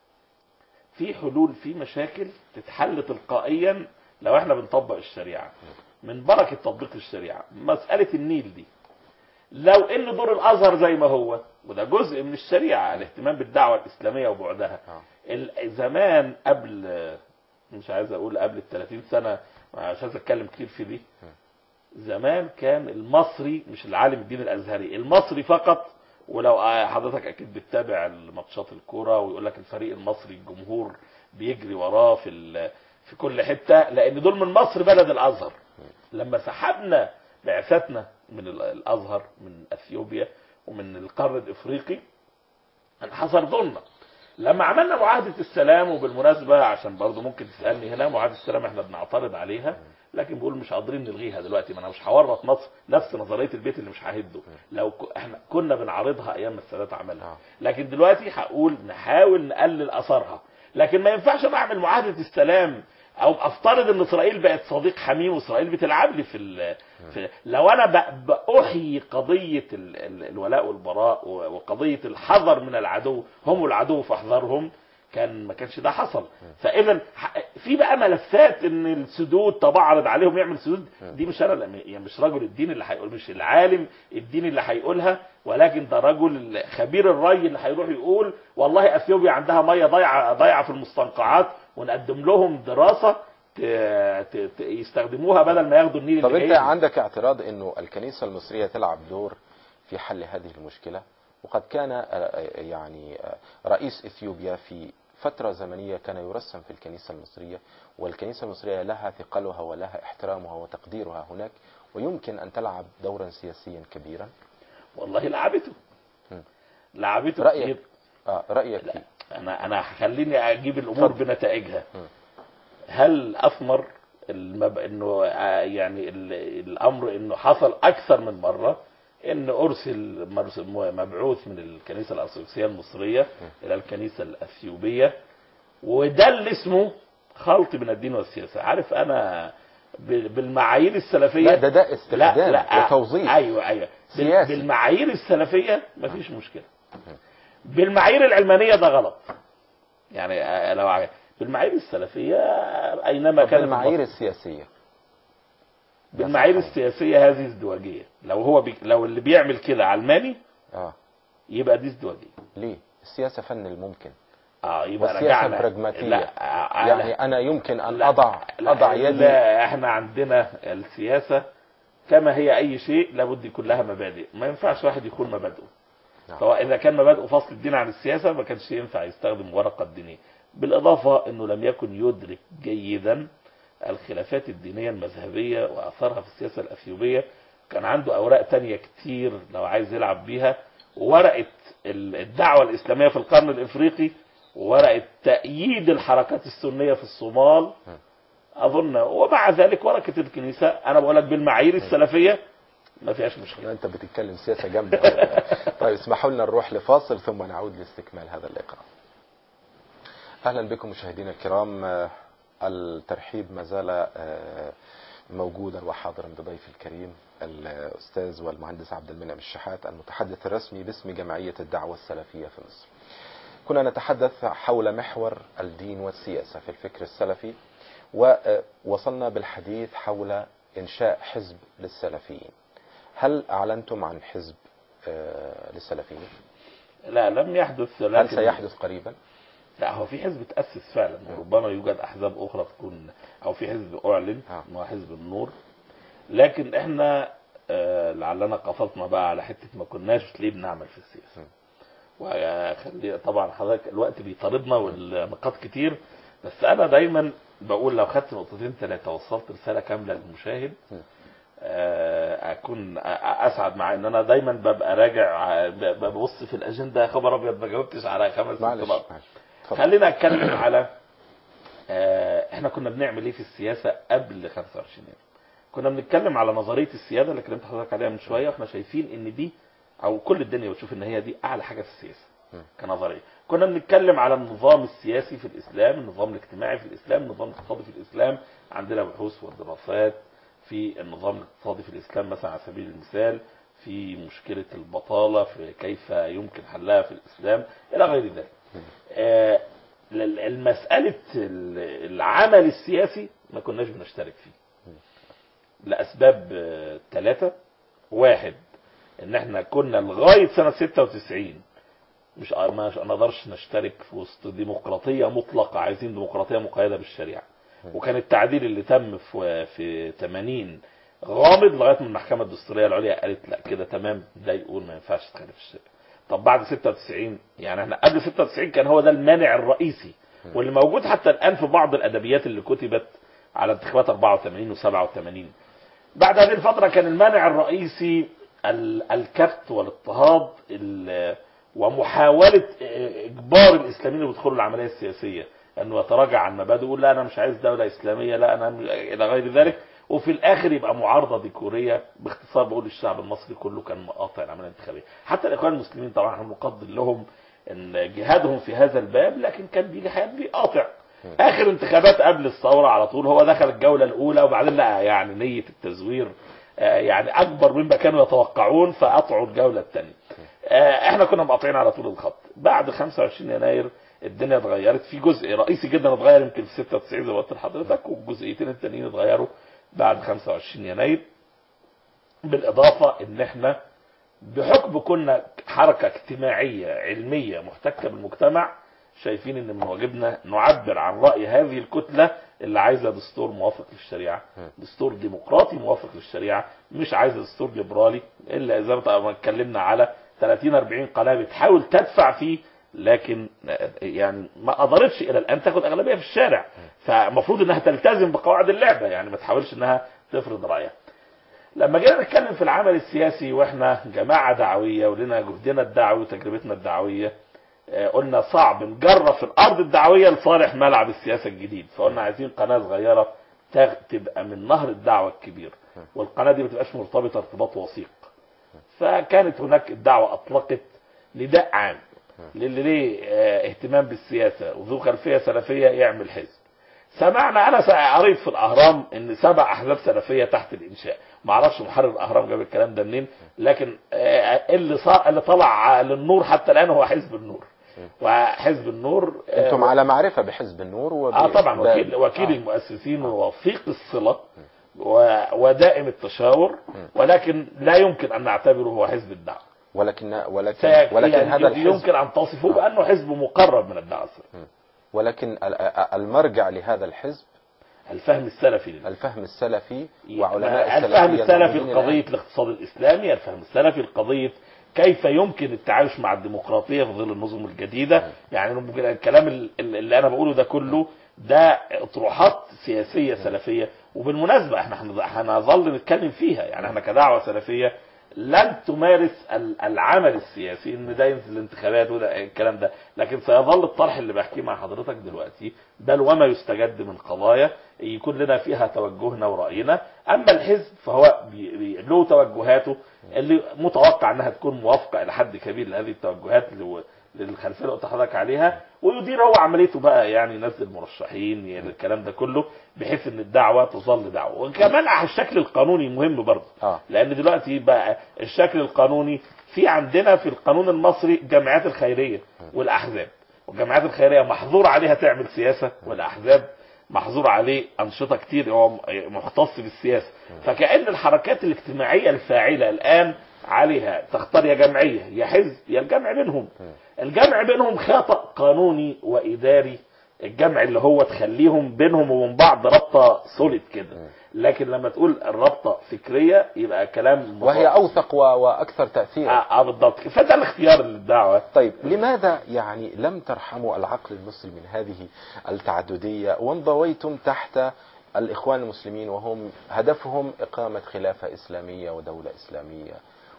في حلول في مشاكل تتحل تلقائيا لو احنا بنطبق الشريعه من بركه تطبيق الشريعه مساله النيل دي لو ان دور الازهر زي ما هو وده جزء من الشريعه الاهتمام بالدعوه الاسلاميه وبعدها آه. ال- زمان قبل مش عايز اقول قبل ال 30 سنه مش عايز اتكلم كتير في دي زمان كان المصري مش العالم الدين الازهري المصري فقط ولو حضرتك اكيد بتتابع الماتشات الكوره ويقول لك الفريق المصري الجمهور بيجري وراه في ال- في كل حته لان دول من مصر بلد الازهر لما سحبنا بعثتنا من ال- الازهر من اثيوبيا ومن القرن الافريقي انحصر دولنا لما عملنا معاهدة السلام وبالمناسبة عشان برضو ممكن تسألني هنا معاهدة السلام احنا بنعترض عليها لكن بقول مش قادرين نلغيها دلوقتي ما انا مش هورط مصر نفس نظرية البيت اللي مش ههده لو ك- احنا كنا بنعرضها ايام ما السادات عملها آه. لكن دلوقتي هقول نحاول نقلل اثرها لكن ما ينفعش أنا اعمل معاهدة السلام او افترض ان اسرائيل بقت صديق حميم واسرائيل بتلعب لي في, ال... في لو انا ب... باحيي قضيه ال... ال... الولاء والبراء و- وقضيه الحذر من العدو هم العدو فاحذرهم كان ما كانش ده حصل فاذا ح- في بقى ملفات ان السدود طب اعرض عليهم يعمل سدود دي مش انا اللي- يعني مش رجل الدين اللي هيقول مش العالم الديني اللي هيقولها ولكن ده رجل خبير الري اللي هيروح يقول والله اثيوبيا عندها ميه ضايعه ضايعه في المستنقعات ونقدم لهم دراسه ت- ت- ت- يستخدموها بدل ما ياخدوا النيل طب اللي انت جاي. عندك اعتراض انه الكنيسة المصرية تلعب دور في حل هذه المشكلة وقد كان آه، آه، يعني آه، رئيس اثيوبيا في فترة زمنية كان يرسم في الكنيسة المصرية والكنيسة المصرية لها ثقلها ولها احترامها وتقديرها هناك ويمكن ان تلعب دورا سياسيا كبيرا والله لعبته مم. لعبته رأيك كتير آه رأيك لا فيه انا انا خليني اجيب الامور اتفضل. بنتائجها مم. هل اثمر المب... انه آه، يعني ال... الامر انه حصل اكثر من مره ان ارسل مرس- مبعوث من الكنيسه الارثوذكسيه المصريه الى الكنيسه الاثيوبيه وده اللي اسمه خلط بين الدين والسياسه عارف انا ب- بالمعايير السلفيه لا ده ده استخدام لا وتوظيف ايوه ايوه بال- سياسي. بالمعايير السلفيه مفيش مشكله بالمعايير العلمانيه ده غلط يعني آه، لو ع- بالمعايير السلفيه آه، اينما طب كانت المعايير المصر. السياسية بالمعايير السياسيه هذه ازدواجيه لو هو بي... لو اللي بيعمل كده علماني اه يبقى دي ازدواجيه ليه السياسة فن الممكن اه يبقى والسياسة رجعنا البراجماتية. لا آه يعني لا. أنا يمكن أن لا. أضع لا. أضع يدي لا احنا عندنا السياسة كما هي اي شيء لابد يكون لها مبادئ ما ينفعش واحد يكون مبادئه نعم. سواء اذا كان مبادئه فصل الدين عن السياسة ما كانش ينفع يستخدم ورقة دينية بالاضافة انه لم يكن يدرك جيدا الخلافات الدينية المذهبية واثرها في السياسة الاثيوبية كان عنده اوراق تانية كتير لو عايز يلعب بيها وورقة ال- الدعوة الاسلامية في القرن الافريقي وورقة تأييد الحركات السنية في الصومال اظن ومع ذلك ورقة الكنيسة انا بقول لك بالمعايير السلفية ما فيهاش مشكلة أنت بتتكلم سياسة جامدة أوي. طيب اسمحوا لنا نروح لفاصل ثم نعود لاستكمال هذا اللقاء أهلا بكم مشاهدينا الكرام آه، الترحيب ما زال آه، موجودا وحاضرا بضيفي الكريم الأستاذ والمهندس عبد المنعم الشحات المتحدث الرسمي باسم جمعية الدعوة السلفية في مصر كنا نتحدث حول محور الدين والسياسة في الفكر السلفي ووصلنا بالحديث حول إنشاء حزب للسلفيين هل أعلنتم عن حزب آه، للسلفيين؟ لا لم يحدث هل لكن سيحدث قريبا؟ لا هو في حزب تأسس فعلا وربما يوجد أحزاب أخرى تكون أو في حزب أعلن آه. إنه حزب النور لكن إحنا آه، لعلنا قصدنا بقى على حتة ما كناش ليه بنعمل في السياسة وخلي طبعا حضرتك الوقت بيطاردنا والنقاط كتير بس أنا دايما بقول لو خدت نقطتين ثلاثة وصلت رسالة كاملة للمشاهد آه، اكون أ- اسعد مع ان انا دايما ببقى راجع ع- ب- ببص في الاجنده يا خبر ابيض ما جاوبتش على خمس ست معلش نقط معلش اتفضل. خلينا اتكلم على آه، احنا كنا بنعمل ايه في السياسه قبل 25 يناير كنا بنتكلم على نظريه السياده اللي كلمت حضرتك عليها من شويه واحنا شايفين ان دي او كل الدنيا بتشوف ان هي دي اعلى حاجه في السياسه كنظريه كنا بنتكلم على النظام السياسي في الاسلام النظام الاجتماعي في الاسلام النظام الاقتصادي في الاسلام عندنا بحوث ودراسات في النظام الاقتصادي في الاسلام مثلا على سبيل المثال في مشكله البطاله في كيف يمكن حلها في الاسلام الى غير ذلك آه، ال- المساله ال- العمل السياسي ما كناش بنشترك فيه لاسباب ثلاثه واحد ان احنا كنا لغايه سنه 96 مش ما نقدرش نشترك في وسط ديمقراطيه مطلقه عايزين ديمقراطيه مقيده بالشريعه وكان التعديل اللي تم في في 80 غامض لغايه ما المحكمه الدستوريه العليا قالت لا كده تمام ده يقول ما ينفعش تخالف الشريعه طب بعد 96 يعني احنا قبل 96 كان هو ده المانع الرئيسي واللي موجود حتى الان في بعض الادبيات اللي كتبت على انتخابات 84 و87 بعد هذه الفترة كان المانع الرئيسي ال- الكبت والاضطهاد ال- ومحاولة إجبار الإسلاميين اللي بيدخلوا العملية السياسية أنه يتراجع عن مبادئه يقول لا أنا مش عايز دولة إسلامية لا أنا م- إلى غير ذلك وفي الآخر يبقى معارضة ديكورية باختصار بقول الشعب المصري كله كان مقاطع العملية الانتخابية حتى الإخوان المسلمين طبعا احنا نقدر لهم ان جهادهم في هذا الباب لكن كان بيجي حياة بيقاطع اخر انتخابات قبل الثوره على طول هو دخل الجوله الاولى وبعدين لقى يعني نيه التزوير آه، يعني اكبر مما كانوا يتوقعون فقطعوا الجوله الثانيه احنا كنا مقاطعين على طول الخط بعد 25 يناير الدنيا اتغيرت في جزء رئيسي جدا اتغير يمكن في 96 زي ما قلت لحضرتك والجزئيتين التانيين اتغيروا بعد 25 يناير بالاضافه ان احنا بحكم كنا حركة اجتماعية علمية محتكة بالمجتمع شايفين ان من واجبنا نعبر عن رأي هذه الكتلة اللي عايزة دستور موافق للشريعة دستور ديمقراطي موافق للشريعة مش عايزة دستور ليبرالي الا اذا ما اتكلمنا على 30 40 قناة بتحاول تدفع فيه لكن يعني ما قدرتش الى الان تاخد اغلبيه في الشارع فالمفروض انها تلتزم بقواعد اللعبه يعني ما تحاولش انها تفرض رايها لما جينا نتكلم في العمل السياسي واحنا جماعة دعوية ولنا جهدنا الدعوي وتجربتنا الدعوية آه، قلنا صعب نجرب في الارض الدعوية لصالح ملعب السياسة الجديد فقلنا عايزين قناة صغيرة تغ- تبقى من نهر الدعوة الكبير والقناة دي ما تبقاش مرتبطة ارتباط وثيق فكانت هناك الدعوة اطلقت نداء عام للي ليه آه، اهتمام بالسياسة وذو خلفية سلفية يعمل حزب سمعنا انا سا- قريت في الاهرام ان سبع احزاب سلفيه تحت الانشاء ما اعرفش محرر الاهرام جاب الكلام ده منين لكن آه، اللي صا... اللي طلع للنور حتى الان هو حزب النور وحزب النور آه، انتم على معرفة بحزب النور وب... اه طبعا ب- وكيل وكيل آه. المؤسسين ووثيق الصله و... ودائم التشاور ولكن لا يمكن ان نعتبره هو حزب الدعوه ولكن ولكن سيك- ولكن يعني هذا الحزب يمكن ان تصفه بانه حزب مقرب من الدعوه السلفيه ولكن ال- ال- المرجع لهذا الحزب الفهم السلفي لله. الفهم السلفي وعلماء الفهم السلفية السلفي الموجودين لقضية الآن. الاقتصاد الإسلامي الفهم السلفي لقضية كيف يمكن التعايش مع الديمقراطية في ظل النظم الجديدة يعني ممكن الكلام ال- ال- اللي أنا بقوله ده كله ده اطروحات سياسية سلفية وبالمناسبة احنا هنظ- هنظل نتكلم فيها يعني احنا كدعوة سلفية لن تمارس ال- العمل السياسي ان ده ينزل الانتخابات وده الكلام ده لكن سيظل الطرح اللي بحكيه مع حضرتك دلوقتي بل وما يستجد من قضايا يكون لنا فيها توجهنا ورأينا اما الحزب فهو بي- بي- له توجهاته اللي متوقع انها تكون موافقة الى حد كبير لهذه التوجهات اللي للخلفيه اللي قلت لحضرتك عليها ويدير هو عمليته بقى يعني ينزل مرشحين يعني الكلام ده كله بحيث ان الدعوه تظل دعوه وكمان على الشكل القانوني مهم برضه آه. لان دلوقتي بقى الشكل القانوني في عندنا في القانون المصري الجمعيات الخيريه والاحزاب والجمعيات الخيريه محظور عليها تعمل سياسه والاحزاب محظور عليه انشطه كتير هو مختص بالسياسه فكأن الحركات الاجتماعيه الفاعله الان عليها تختار يا جمعيه يا حزب يا الجمع بينهم الجمع بينهم خطأ قانوني واداري الجمع اللي هو تخليهم بينهم وبين بعض رابطه سوليد كده لكن لما تقول الرابطه فكريه يبقى كلام وهي أوثق و- وأكثر تأثيرا اه, آه بالضبط فده الاختيار للدعوه طيب لماذا يعني لم ترحموا العقل المسلم من هذه التعددية وانضويتم تحت الإخوان المسلمين وهم هدفهم إقامة خلافة إسلامية ودولة إسلامية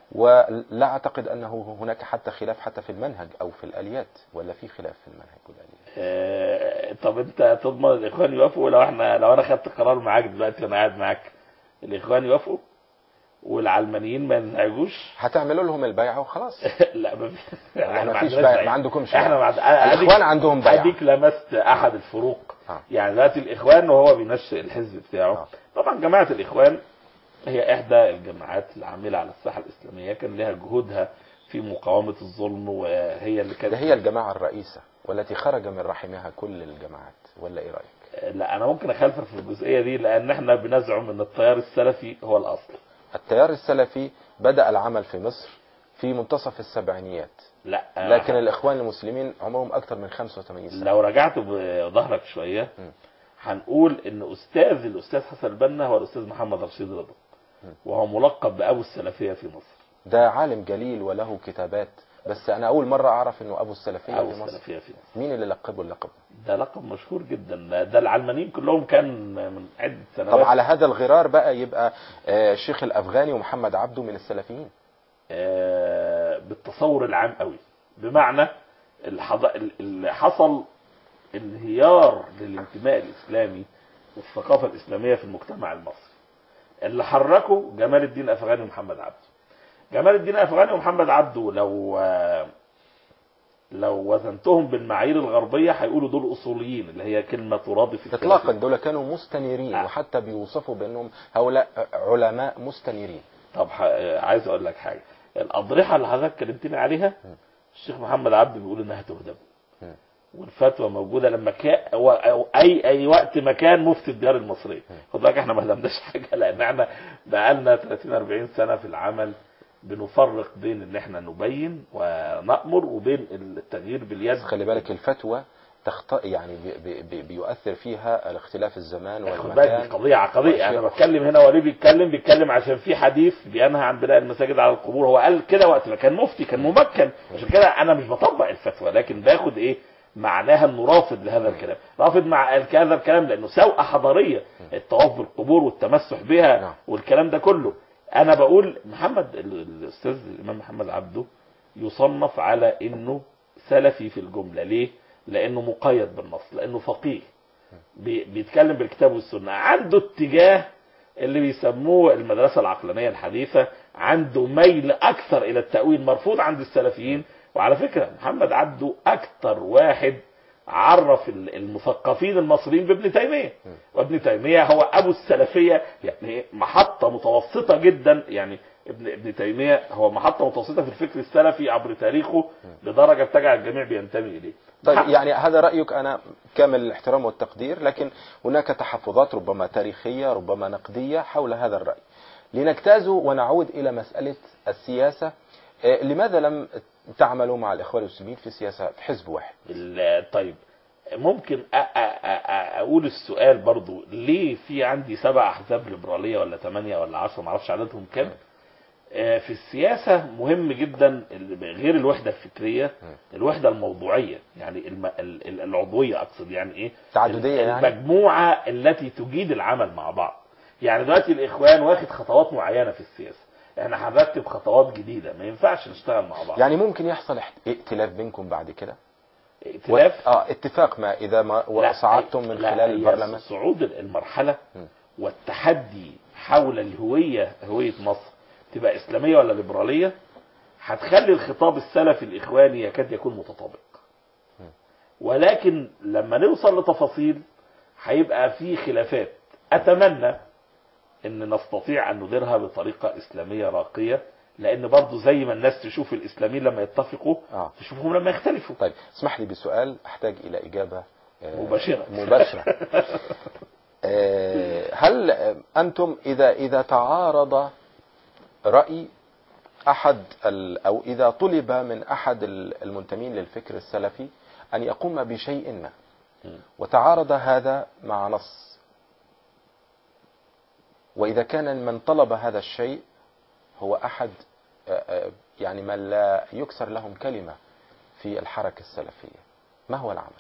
ولا أعتقد أنه هناك حتى خلاف حتى في المنهج أو في الآليات ولا في خلاف في المنهج والآليات آه طب انت تضمن الاخوان يوافقوا لو احنا لو انا خدت قرار معاك دلوقتي وانا قاعد معاك الاخوان يوافقوا والعلمانيين ما ينزعجوش هتعملوا لهم البيعة وخلاص لا ما في يعني ما فيش عندناش بيع ما عندكمش احنا بيع. مع... الإخوان عندهم بيع اديك لمست احد الفروق آه. يعني دلوقتي الاخوان وهو بينشئ الحزب بتاعه آه. طبعا جماعه الاخوان هي احدى الجماعات العامله على الساحه الاسلاميه كان لها جهودها في مقاومه الظلم وهي اللي كانت ده هي الجماعة الرئيسة والتي خرج من رحمها كل الجماعات ولا إيه رأيك؟ لا انا ممكن اخالفك في الجزئيه دي لان احنا بنزعم ان التيار السلفي هو الاصل التيار السلفي بدأ العمل في مصر في منتصف السبعينيات لا لكن الإخوان المسلمين عمرهم أكثر من 85 سنة لو رجعت بظهرك شويه م. هنقول ان استاذ الاستاذ حسن البنا هو الاستاذ محمد رشيد رضا وهو ملقب بابو السلفيه في مصر ده عالم جليل وله كتابات بس أنا أول مرة أعرف إنه أبو السلفية ابو في مصر السلفيه في مصر مين اللي لقبه اللقب؟ ده لقب مشهور جدا ده, ده العلمانيين كلهم كان من عده سنوات طب على هذا الغرار بقى يبقى آه، الشيخ الأفغاني ومحمد عبده من السلفيين آه، بالتصور العام قوي بمعنى الحض... اللي حصل انهيار للانتماء الاسلامي والثقافه الاسلاميه في المجتمع المصري اللي حركه جمال الدين افغاني ومحمد عبده جمال الدين افغاني ومحمد عبده لو آه، لو وزنتهم بالمعايير الغربيه هيقولوا دول اصوليين اللي هي كلمه ترادف إطلاقا دول كانوا مستنيرين آه. وحتى بيوصفوا بأنهم هؤلاء علماء مستنيرين طب ح- عايز اقول لك حاجه الاضرحه اللي حضرتك كلمتني عليها الشيخ محمد عبد بيقول انها تهدم م. والفتوى موجوده لما كان أو أو اي اي وقت ما كان مفتي الديار المصريه خد بالك احنا ما هدمناش حاجه لان احنا بقالنا 30 40 سنه في العمل بنفرق بين ان احنا نبين ونامر وبين التغيير باليد بس خلي بالك الفتوى تخط... يعني بي... بي... بيؤثر فيها الاختلاف الزمان خد بالك دي والمكان قضيه عقديه انا وأشياء بتكلم هنا وليه بيتكلم بيتكلم عشان في حديث بينهى عن بناء المساجد على القبور هو قال كده وقت ما كان مفتي كان ممكن عشان كده انا مش بطبق الفتوى لكن باخد ايه معناها انه رافض لهذا الكلام رافض مع ال- هذا الكلام لانه سوءه حضاريه الطواف بالقبور والتمسح بها نعم. والكلام ده كله انا بقول محمد ال- الاستاذ الامام محمد عبده يصنف على انه سلفي في الجمله ليه لانه مقيد بالنص لانه فقيه بي- بيتكلم بالكتاب والسنه عنده اتجاه اللي بيسموه المدرسه العقلانيه الحديثه عنده ميل اكثر الى التاويل مرفوض عند السلفيين وعلى فكره محمد عبده اكثر واحد عرف ال- المثقفين المصريين بابن تيميه وابن تيميه هو ابو السلفيه يعني محطه متوسطه جدا يعني ابن ابن تيميه هو محطه متوسطه في الفكر السلفي عبر تاريخه لدرجه تجعل الجميع بينتمي اليه طيب حق- يعني هذا رأيك أنا كامل الاحترام والتقدير لكن هناك تحفظات ربما تاريخية ربما نقدية حول هذا الرأي لنجتاز ونعود إلى مسألة السياسة آه، لماذا لم تعملوا مع الإخوان المسلمين في سياسة في حزب واحد ال- طيب ممكن أ- أ- أ- اقول السؤال برضو ليه في عندي سبع احزاب ليبراليه ولا ثمانيه ولا عشرة ما اعرفش عددهم كام آه، في السياسه مهم جدا ال- غير الوحده الفكريه الوحده الموضوعيه يعني الم- ال- ال- العضويه اقصد يعني ايه تعددية يعني المجموعه التي تجيد العمل مع بعض يعني دلوقتي الاخوان واخد خطوات معينه في السياسه احنا هنرتب خطوات جديده ما ينفعش نشتغل مع بعض يعني ممكن يحصل احت- ائتلاف بينكم بعد كده ائتلاف و... اه اتفاق ما إذا ما لا، صعدتم من لا، خلال هي البرلمان صعود المرحلة م. والتحدي حول الهوية هوية مصر تبقى إسلامية ولا ليبرالية هتخلي الخطاب السلفي الإخواني يكاد يكون متطابق ولكن لما نوصل لتفاصيل هيبقى في خلافات أتمنى أن نستطيع أن نديرها بطريقة إسلامية راقية لأن برضو زي ما الناس تشوف الإسلاميين لما يتفقوا آه. تشوفهم لما يختلفوا طيب اسمح لي بسؤال أحتاج إلى إجابة آه، مباشرة. مباشرة آه، هل أنتم إذا إذا تعارض رأي أحد ال- أو إذا طلب من أحد ال- المنتمين للفكر السلفي أن يقوم بشيء ما وتعارض هذا مع نص وإذا كان من طلب هذا الشيء هو أحد آه، آه، يعني من لا يكسر لهم كلمة في الحركة السلفية ما هو العمل؟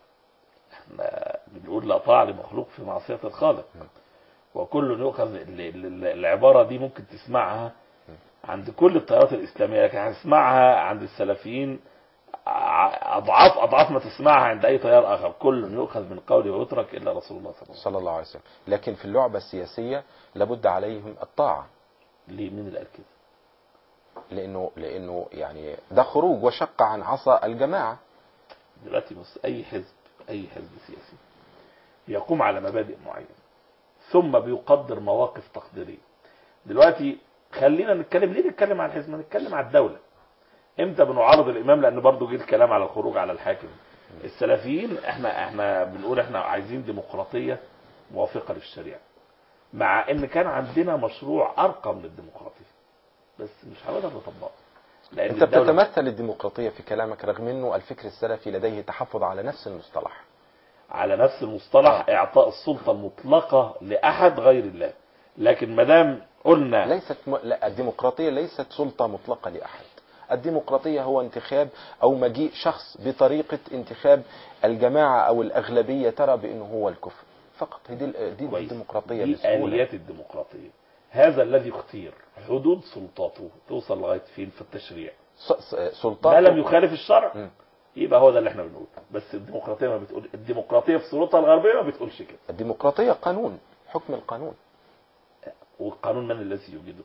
احنا بنقول لا طاعة لمخلوق في معصية الخالق وكل يؤخذ ال- ال- العبارة دي ممكن تسمعها عند كل التيارات الإسلامية لكن هتسمعها عند السلفيين ع- أضعاف أضعاف ما تسمعها عند أي تيار آخر كل يؤخذ من قوله ويترك إلا رسول الله صلى الله عليه وسلم صلى الله عليه وسلم لكن في اللعبة السياسية لابد عليهم الطاعة ليه مين اللي قال كده؟ لأنه لأنه يعني ده خروج وشق عن عصا الجماعة دلوقتي بص أي حزب أي حزب سياسي بيقوم على مبادئ معينة ثم بيقدر مواقف تقديرية دلوقتي خلينا نتكلم ليه نتكلم عن الحزب ما نتكلم عن الدولة امتى بنعارض الامام لان برضو جه الكلام على الخروج على الحاكم السلفيين احنا احنا بنقول احنا عايزين ديمقراطية موافقة للشريعة مع ان كان عندنا مشروع ارقى من الديمقراطية بس مش هنقدر نطبقه لان أنت الدولة- بتتمثل الديمقراطية في كلامك رغم أنه الفكر السلفي لديه تحفظ على نفس المصطلح على نفس المصطلح اعطاء السلطه المطلقه لاحد غير الله لكن ما دام قلنا ليست م... لا الديمقراطية ليست سلطة مطلقة لأحد الديمقراطية هو انتخاب أو مجيء شخص بطريقة انتخاب الجماعة أو الأغلبية ترى بأنه هو الكفر فقط هي دي, ال- دي كويس. الديمقراطية دي بسهولة اليات الديمقراطيه هذا الذي اختير حدود سلطاته توصل لغايه فين في التشريع س- س- سلطات ما لم يخالف الشرع مم. يبقى هو ده اللي احنا بنقوله بس الديمقراطيه ما بتقول الديمقراطيه في صورتها الغربيه ما بتقولش كده الديمقراطية قانون حكم القانون والقانون من الذي يوجده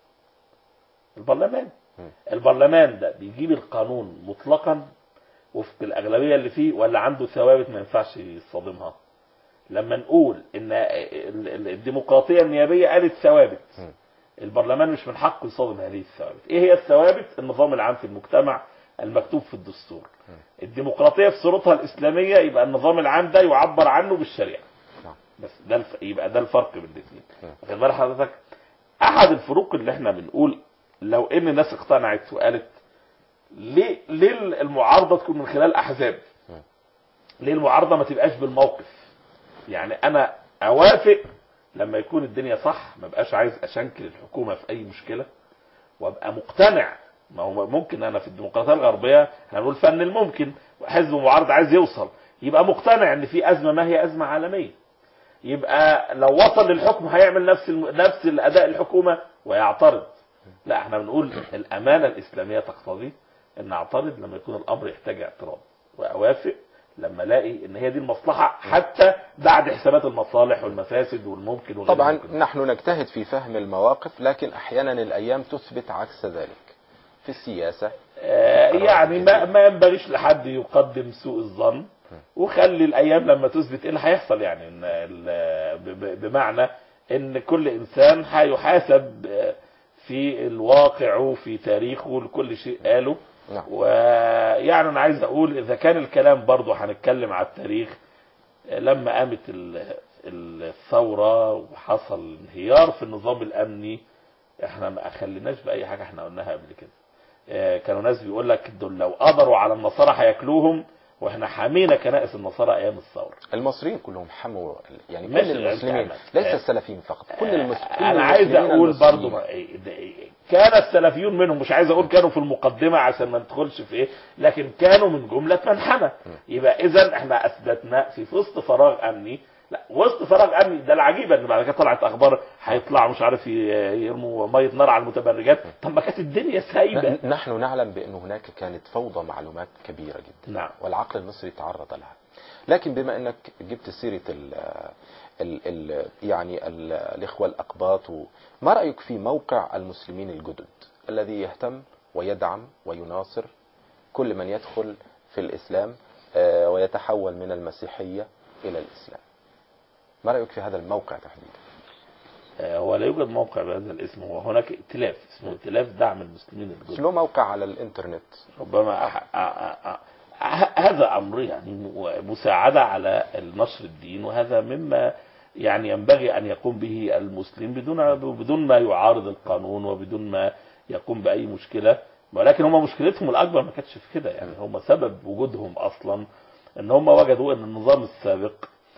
البرلمان مم. البرلمان ده بيجيب القانون مطلقا وفق الأغلبية اللي فيه ولا عنده ثوابت ما ينفعش يصادمها لما نقول ان ال- ال- الديمقراطية النيابية قالت ثوابت مم. البرلمان مش من حقه يصادم هذه الثوابت ايه هي الثوابت النظام العام في المجتمع المكتوب في الدستور الديمقراطية في صورتها الإسلامية يبقى النظام العام ده يعبر عنه بالشريعة نعم. بس ده الف... يبقى ده الفرق بين الاثنين نعم. واخد بال حضرتك احد الفروق اللي احنا بنقول لو ان الناس اقتنعت وقالت ليه ليه المعارضه تكون من خلال احزاب نعم. ليه المعارضه ما تبقاش بالموقف يعني انا اوافق لما يكون الدنيا صح ما بقاش عايز اشنكل الحكومه في اي مشكله وابقى مقتنع ما هو ممكن انا في الديمقراطيه الغربيه احنا بنقول فن الممكن حزب معارض عايز يوصل يبقى مقتنع ان في ازمه ما هي ازمه عالميه يبقى لو وصل للحكم هيعمل نفس الم... نفس الاداء الحكومه ويعترض لا احنا بنقول الامانه الاسلاميه تقتضي ان اعترض لما يكون الامر يحتاج اعتراض واوافق لما الاقي ان هي دي المصلحه حتى بعد حسابات المصالح والمفاسد والممكن وغير طبعا الممكن. نحن نجتهد في فهم المواقف لكن أحيانا الأيام تثبت عكس ذلك في السياسة آه، يعني ما ما ينبغيش لحد يقدم سوء الظن وخلي الايام لما تثبت ايه اللي هيحصل يعني إن ال- ب- ب- بمعنى ان كل انسان هيحاسب آه، في الواقع وفي تاريخه لكل شيء قاله نعم ويعني انا عايز اقول اذا كان الكلام برضه هنتكلم على التاريخ آه، لما قامت ال- الثوره وحصل انهيار في النظام الامني احنا ما اخليناش باي حاجه احنا قلناها قبل كده آه، كانوا ناس بيقول لك دول لو قدروا على النصارى هياكلوهم واحنا حامينا كنائس النصارى ايام الثوره المصريين كلهم حموا يعني كل ماشي، المسلمين أنت- ليس آه. السلفيين فقط كل المس... كل انا عايز المسلمين اقول المسلمين. برضو ما- إيه- ده إيه، كان السلفيون منهم مش عايز اقول كانوا في المقدمه عشان ما ندخلش في ايه لكن كانوا من جمله من حمى يبقى اذا احنا اثبتنا في وسط فراغ امني لا وسط فراغ امني ده العجيبه ان بعد كده طلعت اخبار هيطلعوا مش عارف ي- يرموا ميه نار على المتبرجات طب ما كانت الدنيا سايبه ن- نحن نعلم بأن هناك كانت فوضى معلومات كبيرة جدا نعم والعقل المصري تعرض لها لكن بما أنك جبت سيرة ال ال ال يعني ال الإخوة الأقباط و- ما رأيك في موقع المسلمين الجدد الذي يهتم ويدعم ويناصر كل من يدخل في الإسلام آه، ويتحول من المسيحية إلى الإسلام ما رأيك في هذا الموقع تحديدا آه، هو لا يوجد موقع بهذا الاسم هو هناك ائتلاف اسمه ائتلاف دعم المسلمين بس الجدد له موقع على الإنترنت ربما أح... أ... أ... أ... هذا امر يعني مساعده على نشر الدين وهذا مما يعني ينبغي ان يقوم به المسلم بدون بدون ما يعارض القانون وبدون ما يقوم باي مشكله ولكن هم مشكلتهم الاكبر ما كانتش في كده يعني هم سبب وجودهم اصلا ان هم وجدوا ان النظام السابق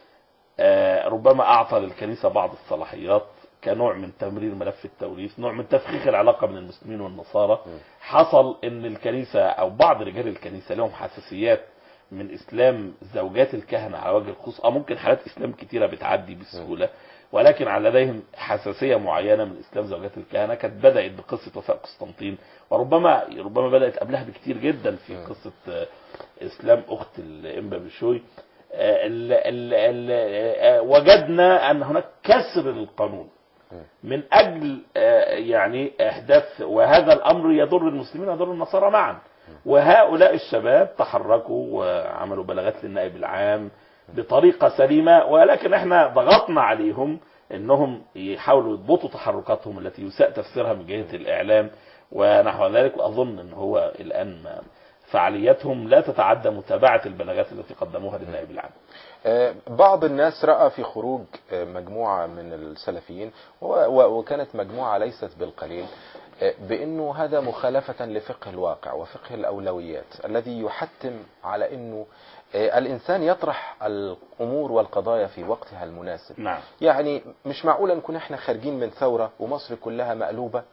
آه، ربما اعطى للكنيسه بعض الصلاحيات كنوع من تمرير ملف التوريث نوع من تفخيخ العلاقه بين المسلمين والنصارى حصل ان الكنيسه او بعض رجال الكنيسه لهم حساسيات من اسلام زوجات الكهنه على وجه الخصوص اه ممكن حالات اسلام كتيره بتعدي بسهوله ولكن على لديهم حساسيه معينه من اسلام زوجات الكهنه كانت بدات بقصه وفاء قسطنطين وربما ربما بدات قبلها بكتير جدا في مم. قصه آه، اسلام اخت الانبا بشوي آه، ال- ال- ال- آه، وجدنا ان هناك كسر للقانون من اجل آه، يعني احداث وهذا الامر يضر المسلمين ويضر النصارى معا وهؤلاء الشباب تحركوا وعملوا بلاغات للنائب العام بطريقه سليمه ولكن احنا ضغطنا عليهم انهم يحاولوا يضبطوا تحركاتهم التي يساء تفسيرها من جهه الاعلام ونحو ذلك واظن ان هو الان ما- فعاليتهم لا تتعدى متابعه البلاغات التي قدموها للنائب العام آه، بعض الناس رأى في خروج آه، مجموعة من السلفيين و- و- وكانت مجموعة ليست بالقليل آه، بأنه هذا مخالفة لفقه الواقع وفقه الأولويات الذي يحتم على أنه آه، الإنسان يطرح الأمور والقضايا في وقتها المناسب نعم يعني مش معقولة نكون احنا خارجين من ثورة ومصر كلها مقلوبة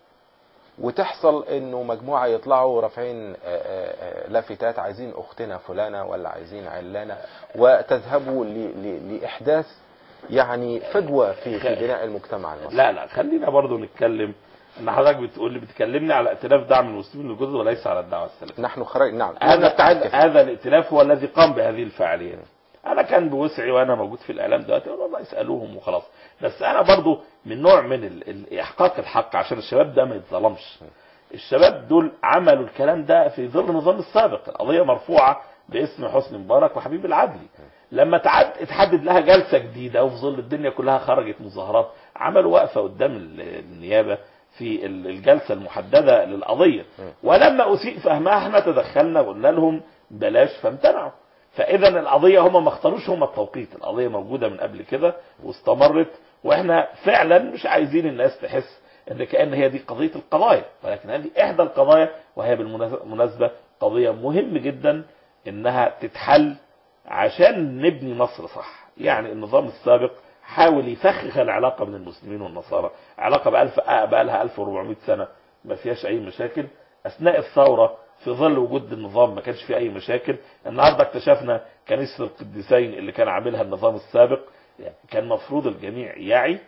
وتحصل انه مجموعة يطلعوا رافعين آه، آه، آه، لافتات عايزين اختنا فلانة ولا عايزين علانة وتذهبوا ل- ل- لإحداث يعني فجوة في في بناء المجتمع المصري لا لا خلينا برضو نتكلم ان حضرتك بتقول لي بتكلمني على ائتلاف دعم المسلمين الجدد وليس على الدعوه السلفيه نحن خرج نعم هذا نبتعد هذا, كثير. هذا الائتلاف هو الذي قام بهذه الفعاليات انا كان بوسعي وانا موجود في الاعلام دلوقتي أقول والله اسالوهم وخلاص بس انا برضو من نوع من ال- ال- احقاق الحق عشان الشباب ده ما يتظلمش الشباب دول عملوا الكلام ده في ظل النظام السابق القضيه مرفوعه باسم حسني مبارك وحبيب العدلي لما تعد اتحدد لها جلسه جديده وفي ظل الدنيا كلها خرجت مظاهرات عملوا وقفه قدام ال- النيابه في ال- الجلسه المحدده للقضيه ولما اسيء فهمها احنا تدخلنا وقلنا لهم بلاش فامتنعوا فاذا القضيه هم ما اختاروش هم التوقيت القضيه موجوده من قبل كده واستمرت واحنا فعلا مش عايزين الناس تحس ان كان هي دي قضيه القضايا ولكن هذه احدى القضايا وهي بالمناسبه قضيه مهم جدا انها تتحل عشان نبني مصر صح يعني النظام السابق حاول يفخخ العلاقه بين المسلمين والنصارى علاقه بألف بقى لها 1400 سنه ما فيهاش اي مشاكل اثناء الثوره في ظل وجود النظام ما كانش فيه اي مشاكل النهارده اكتشفنا كنيسه القديسين اللي كان عاملها النظام السابق كان مفروض الجميع يعي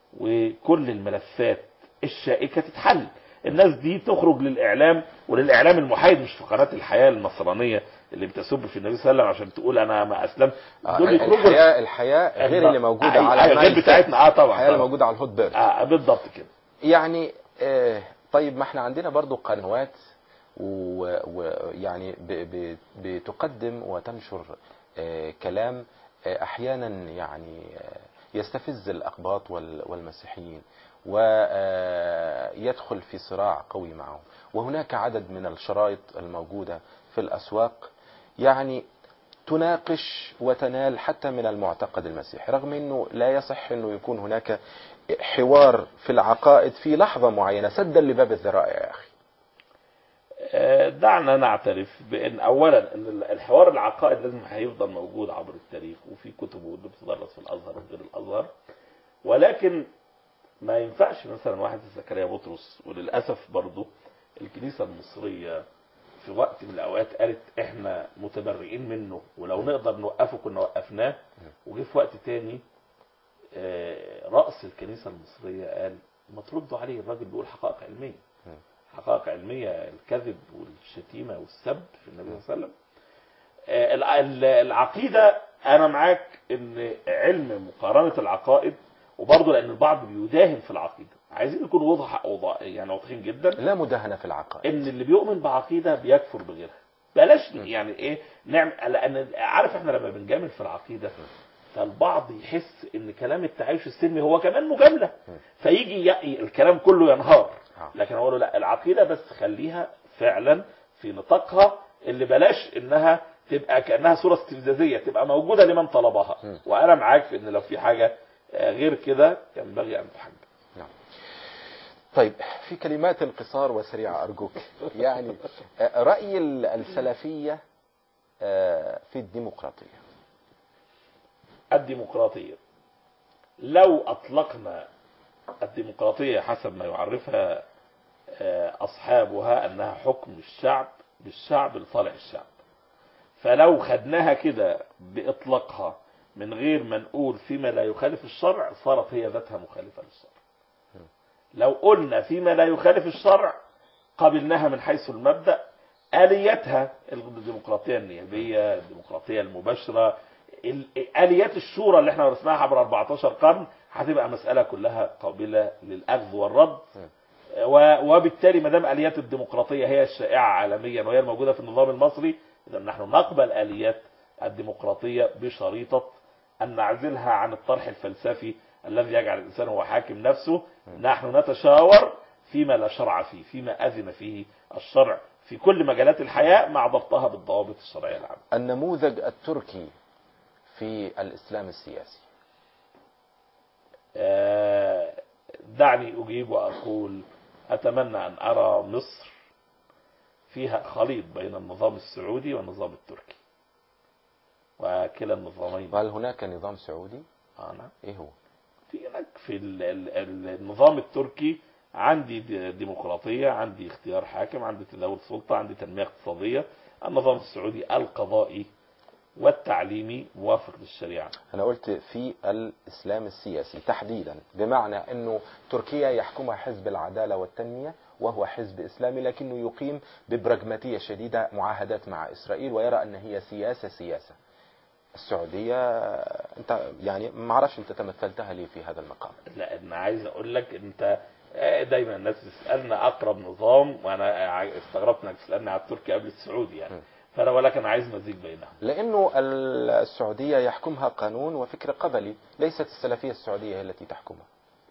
وكل الملفات الشائكه تتحل الناس دي تخرج للاعلام وللاعلام المحايد مش في قناه الحياه النصرانيه اللي بتسب في النبي صلى الله عليه وسلم عشان تقول انا ما اسلمت آه، دول يخرجوا الحياة الحياة غير اللي موجودة أيوة، على أيوة، غير نايل بتاعتنا اه طبعا الحياة اللي طبعاً. موجودة على الهوت بيرد آه بالضبط كده يعني آه طيب ما احنا عندنا برضو قنوات ويعني ب- ب- بتقدم وتنشر آه كلام آه احيانا يعني آه يستفز الاقباط وال- والمسيحيين ويدخل في صراع قوي معهم وهناك عدد من الشرائط الموجودة في الاسواق يعني تناقش وتنال حتى من المعتقد المسيحي رغم انه لا يصح انه يكون هناك حوار في العقائد في لحظة معينة سدا لباب الذرائع يا اخي آه، دعنا نعترف بان اولا ان الحوار العقائد لازم هيفضل موجود عبر التاريخ وفي كتبه اللي بتدرس في الازهر وغير الازهر ولكن ما ينفعش مثلا واحد زي زكريا بطرس وللاسف برضه الكنيسه المصريه في وقت من الاوقات قالت احنا متبرئين منه ولو نقدر نوقفه كنا وقفناه وجه في وقت تاني آه، راس الكنيسه المصريه قال ما تردوا عليه الراجل بيقول حقائق علميه حقائق علميه الكذب والشتيمه والسب في النبي صلى الله عليه وسلم آه، الع- ال- العقيده انا معاك ان علم مقارنه العقائد وبرضه لان البعض بيداهن في العقيده عايزين يكونوا وضح وضح يعني واضحين جدا لا مداهنة في العقائد ان اللي بيؤمن بعقيده بيكفر بغيرها بلاش يعني ايه نعم لان عارف احنا لما بنجامل في العقيده فالبعض يحس ان كلام التعايش السلمي هو كمان مجامله فيجي ي- الكلام كله ينهار آه. لكن اقول له لا العقيده بس خليها فعلا في نطاقها اللي بلاش انها تبقى كانها صوره استفزازيه تبقى موجوده لمن طلبها م. وانا معاك في ان لو في حاجه آه، غير كده ينبغي ان تحجم نعم. طيب في كلمات قصار وسريعة أرجوك يعني آه، رأي ال- السلفية آه، في الديمقراطية الديمقراطية لو أطلقنا الديمقراطية حسب ما يعرفها آه، أصحابها أنها حكم الشعب بالشعب لصالح الشعب فلو خدناها كده بإطلاقها من غير ما نقول فيما لا يخالف الشرع صارت هي ذاتها مخالفة للشرع لو قلنا فيما لا يخالف الشرع قبلناها من حيث المبدأ آليتها الديمقراطية النيابية الديمقراطية المباشرة ال- آليات الشورى اللي احنا ورثناها عبر 14 قرن هتبقى مسألة كلها قابلة للأخذ والرد و- وبالتالي ما دام آليات الديمقراطية هي الشائعة عالميا وهي الموجودة في النظام المصري إذا نحن نقبل آليات الديمقراطية بشريطة أن نعزلها عن الطرح الفلسفي الذي يجعل الإنسان هو حاكم نفسه نحن نتشاور فيما لا شرع فيه فيما أذن فيه الشرع في كل مجالات الحياة مع ضبطها بالضوابط الشرعية العامة النموذج التركي في الإسلام السياسي آه، دعني أجيب وأقول أتمنى أن أرى مصر فيها خليط بين النظام السعودي والنظام التركي وكلا النظامين وهل هناك نظام سعودي؟ آه نعم. إيه هو؟ في هناك في ال- ال- ال- النظام التركي عندي دي- ديمقراطية عندي اختيار حاكم عندي تداول سلطة عندي تنمية اقتصادية النظام السعودي القضائي والتعليمي موافق للشريعة أنا قلت في الإسلام السياسي تحديدا بمعنى أنه تركيا يحكمها حزب العدالة والتنمية وهو حزب إسلامي لكنه يقيم ببراغماتية شديدة معاهدات مع إسرائيل ويرى أن هي سياسة سياسة السعودية أنت يعني ما أعرفش أنت تمثلتها لي في هذا المقام لا انا عايز اقول لك انت آه، دايما الناس تسالنا اقرب نظام وانا ع- استغربت انك تسالني على التركي قبل السعودي يعني م. فانا ولكن انا عايز مزيج بينهم لأنه ال- السعودية يحكمها قانون وفكر قبلي ليست السلفية السعودية هي التي تحكمها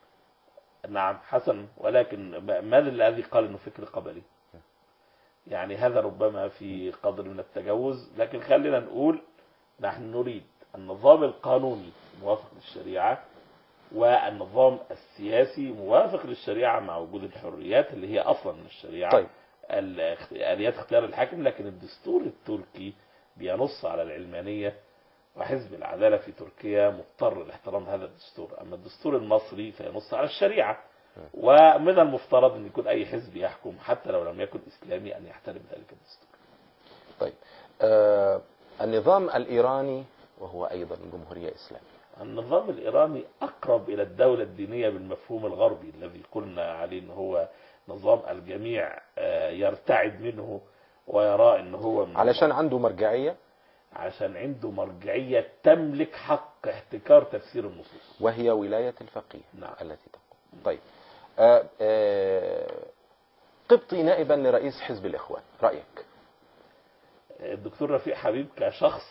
نعم حسن ولكن م- ماذا الذي قال انه فكر قبلي يعني هذا ربما في قدر من التجاوز لكن خلينا نقول نحن نريد النظام القانوني موافق للشريعة والنظام السياسي موافق للشريعة مع وجود الحريات اللي هي أصلا من الشريعة طيب. ال- آليات اختيار الحاكم لكن الدستور التركي بينص على العلمانية وحزب العدالة في تركيا مضطر لاحترام هذا الدستور أما الدستور المصري فينص على الشريعة ومن المفترض أن يكون أي حزب يحكم حتى لو لم يكن إسلامي أن يحترم ذلك الدستور طيب آه النظام الإيراني وهو أيضا جمهورية إسلامية النظام الإيراني أقرب إلى الدولة الدينية بالمفهوم الغربي الذي قلنا عليه أنه هو نظام الجميع آه، يرتعد منه ويرى أنه هو من علشان عنده مرجعية عشان عنده مرجعية تملك حق احتكار تفسير النصوص وهي ولاية الفقيه نعم. التي تقوم طيب آه آه قبطي نائبا لرئيس حزب الإخوان رأيك الدكتور رفيق حبيب كشخص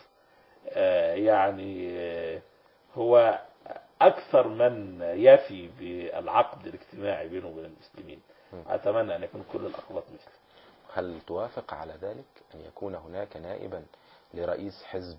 آه، يعني آه، هو أكثر من يفي بالعقد الاجتماعي بينه وبين المسلمين أتمنى أن يكون كل الأقباط مثله هل توافق على ذلك أن يكون هناك نائبا لرئيس حزب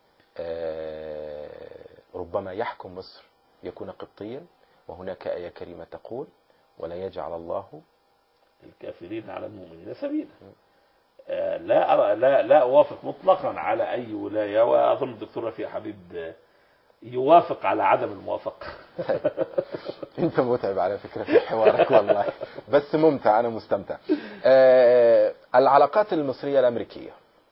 آه ربما يحكم مصر يكون قبطيا وهناك آية كريمة تقول ولا يجعل الله الكافرين على المؤمنين سبيلا آه، لا أرى لا لا أوافق مطلقا على أي ولاية وأظن الدكتور رفيع حبيب آه، يوافق على عدم الموافقة انت متعب على فكرة في حوارك والله بس ممتع انا مستمتع آه، العلاقات المصرية الامريكية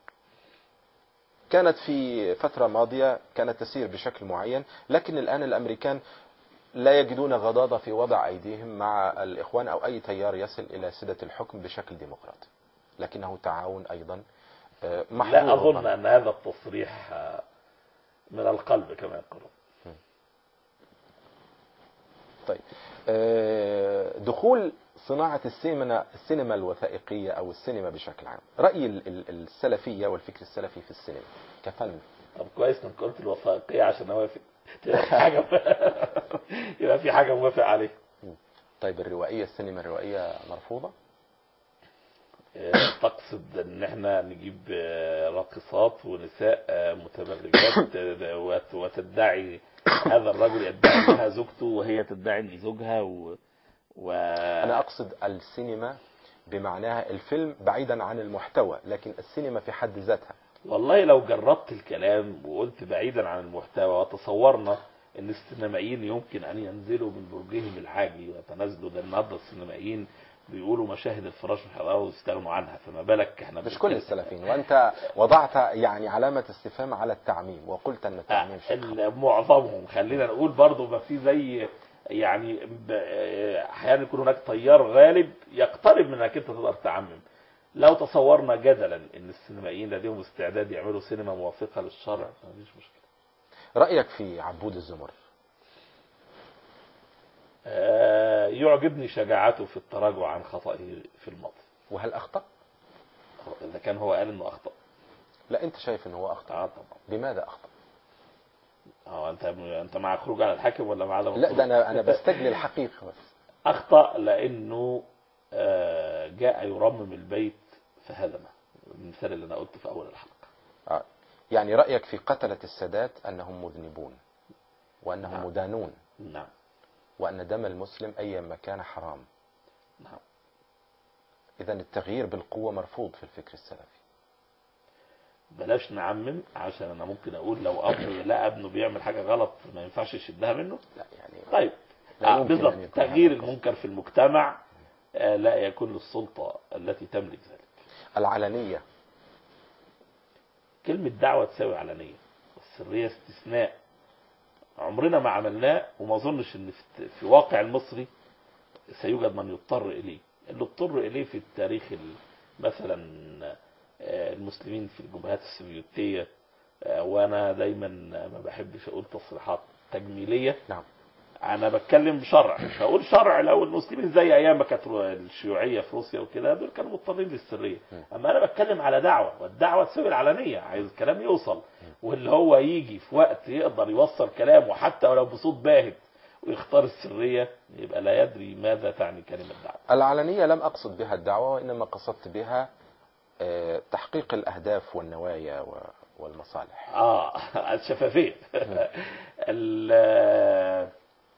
كانت في فترة ماضية كانت تسير بشكل معين لكن الان الامريكان لا يجدون غضاضة في وضع ايديهم مع الاخوان او اي تيار يصل الى سدة الحكم بشكل ديمقراطي لكنه تعاون ايضا آه، محظور لا أظن ربما. أن هذا التصريح آه، من القلب كما يقولون طيب آه، دخول صناعة السينما السينما الوثائقية أو السينما بشكل عام رأي ال- ال- السلفية والفكر السلفي في السينما كفن طب كويس انك قلت الوثائقية عشان اوافق يبقى في حاجة يبقى في حاجة موافق عليها طيب الروائية السينما الروائية مرفوضة آه، تقصد ان احنا نجيب آه، راقصات ونساء آه، متبرجات آه، وت- وتدعي هذا الرجل يدعي انها زوجته وهي تدعي ان زوجها و, و... أنا أقصد السينما بمعناها الفيلم بعيدا عن المحتوى لكن السينما في حد ذاتها والله لو جربت الكلام وقلت بعيدا عن المحتوى وتصورنا ان السينمائيين يمكن ان ينزلوا من برجهم العاجي ويتنازلوا ده النهارده السينمائيين بيقولوا مشاهد الفراش والحضاره ويستغنوا عنها فما بالك احنا مش بنتكلم- كل السلفيين وأنت وضعت يعني علامة استفهام على التعميم وقلت أن التعميم شيء خطأ. ال- معظمهم خلينا نقول برضو ما في زي يعني ب- احيانا يكون هناك تيار غالب يقترب من انك انت تقدر تعمم لو تصورنا جدلا ان السينمائيين لديهم استعداد يعملوا سينما موافقه للشرع مفيش مشكله رأيك في عبود الزمر آه، يعجبني شجاعته في التراجع عن خطئه في الماضي وهل أخطأ؟ اذا كان هو قال انه اخطا لا أنت شايف أنه هو أخطأ اه طبعا بماذا أخطأ؟ اه انت انت مع خروج على الحاكم ولا مع عدم لا الخروج؟ ده أنا أنا بستجلي الحقيقة بس أخطأ لأنه آه، جاء يرمم البيت فهدمه المثال اللي أنا قلته في أول الحلقة آه. يعني رأيك في قتلة السادات أنهم مذنبون وأنهم نعم. مدانون نعم وأن دم المسلم أيا ما كان حرام نعم إذا التغيير بالقوة مرفوض في الفكر السلفي بلاش نعمم عشان أنا ممكن أقول لو أب لا ابنه بيعمل حاجة غلط ما ينفعش يشدها منه لا يعني طيب لا آه، يمكن أن بالضبط يكون تغيير هذا القصد. المنكر في المجتمع آه، لا يكون للسلطة التي تملك ذلك العلنية كلمة دعوة تساوي علنية والسرية استثناء عمرنا ما عملناه وما اظنش ان في- في واقع المصري سيوجد من يضطر اليه اللي اضطر اليه في التاريخ ال- مثلا آه، المسلمين في الجبهات السوفيتية آه، وانا دايما ما بحبش اقول تصريحات تجميلية نعم انا بتكلم بشرع فاقول شرع لو المسلمين زي ايام ما كانت رو- الشيوعيه في روسيا وكده دول كانوا مضطرين للسريه اما انا بتكلم على دعوه والدعوه تساوي العلنيه عايز الكلام يوصل واللي هو يجي في وقت يقدر يوصل كلامه حتى ولو بصوت باهت ويختار السريه يبقى لا يدري ماذا تعني كلمه دعوه العلنية لم أقصد بها الدعوة وإنما قصدت بها آه، تحقيق الأهداف والنوايا و- والمصالح اه الشفافيه ال-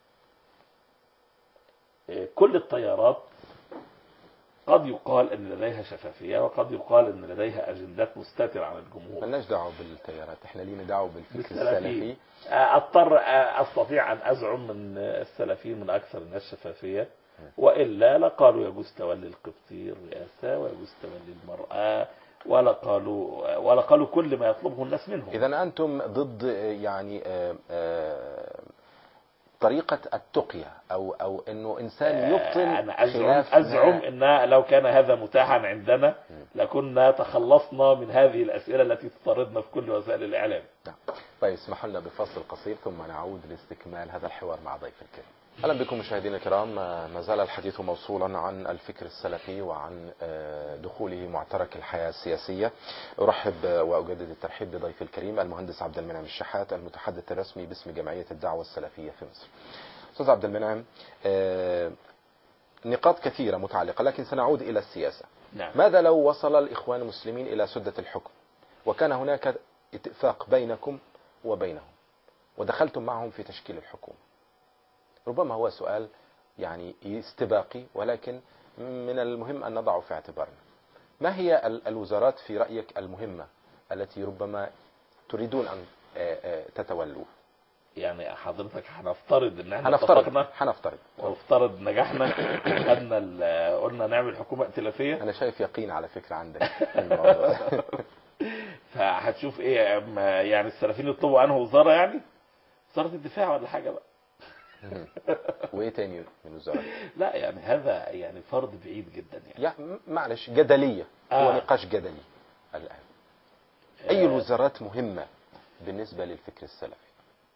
كل التيارات قد يقال ان لديها شفافيه وقد يقال ان لديها اجندات مستتره عن الجمهور ملناش دعوة بالتيارات احنا لينا دعوة بالفكر بالسلفيين. السلفي اضطر استطيع ان ازعم ان السلفيين من اكثر الناس شفافيه والا لقالوا يجوز تولي القبطي الرئاسه ويجوز تولي المراه ولا قالوا ولا قالوا كل ما يطلبه الناس منهم إذا أنتم ضد آه، يعني آه، آه، طريقة التقية أو أو إنه إنسان يبطل انا ازعم خلاف ما- ازعم ان لو كان هذا متاحا عندنا لكنا تخلصنا من هذه الاسئله التي تطاردنا في كل وسائل الاعلام نعم. طيب اسمحوا لنا بفصل قصير ثم نعود لاستكمال هذا الحوار مع ضيف الكريم. اهلا بكم مشاهدينا الكرام ما زال الحديث موصولا عن الفكر السلفي وعن آه، دخوله معترك الحياه السياسيه. ارحب آه، واجدد الترحيب بضيف الكريم المهندس عبد المنعم الشحات المتحدث الرسمي باسم جمعيه الدعوه السلفيه في مصر. استاذ عبد المنعم آه، نقاط كثيره متعلقه لكن سنعود الى السياسه. نعم ماذا لو وصل الإخوان المسلمين إلى سدة الحكم وكان هناك اتفاق بينكم وبينهم ودخلتم معهم في تشكيل الحكومة ربما هو سؤال يعني استباقي ولكن من المهم أن نضعه في اعتبارنا ما هي ال- الوزارات في رأيك المهمة التي ربما تريدون أن آه، آه، تتولوا يعني حضرتك هنفترض ان احنا هنفترض اتفقنا هنفترض وافترض نجحنا خدنا ال- قلنا نعمل حكومه ائتلافيه أنا شايف يقين على فكرة عندك في الموضوع. فهتشوف ايه أما يعني السلفيين يطلبوا انه وزاره يعني وزاره الدفاع ولا حاجه بقى وإيه تاني من وزارات لا يعني هذا يعني فرض بعيد جدا يعني يا م- معلش جدلية هو آه. نقاش جدلي الآن أي آه، الوزارات مهمة بالنسبة للفكر السلفي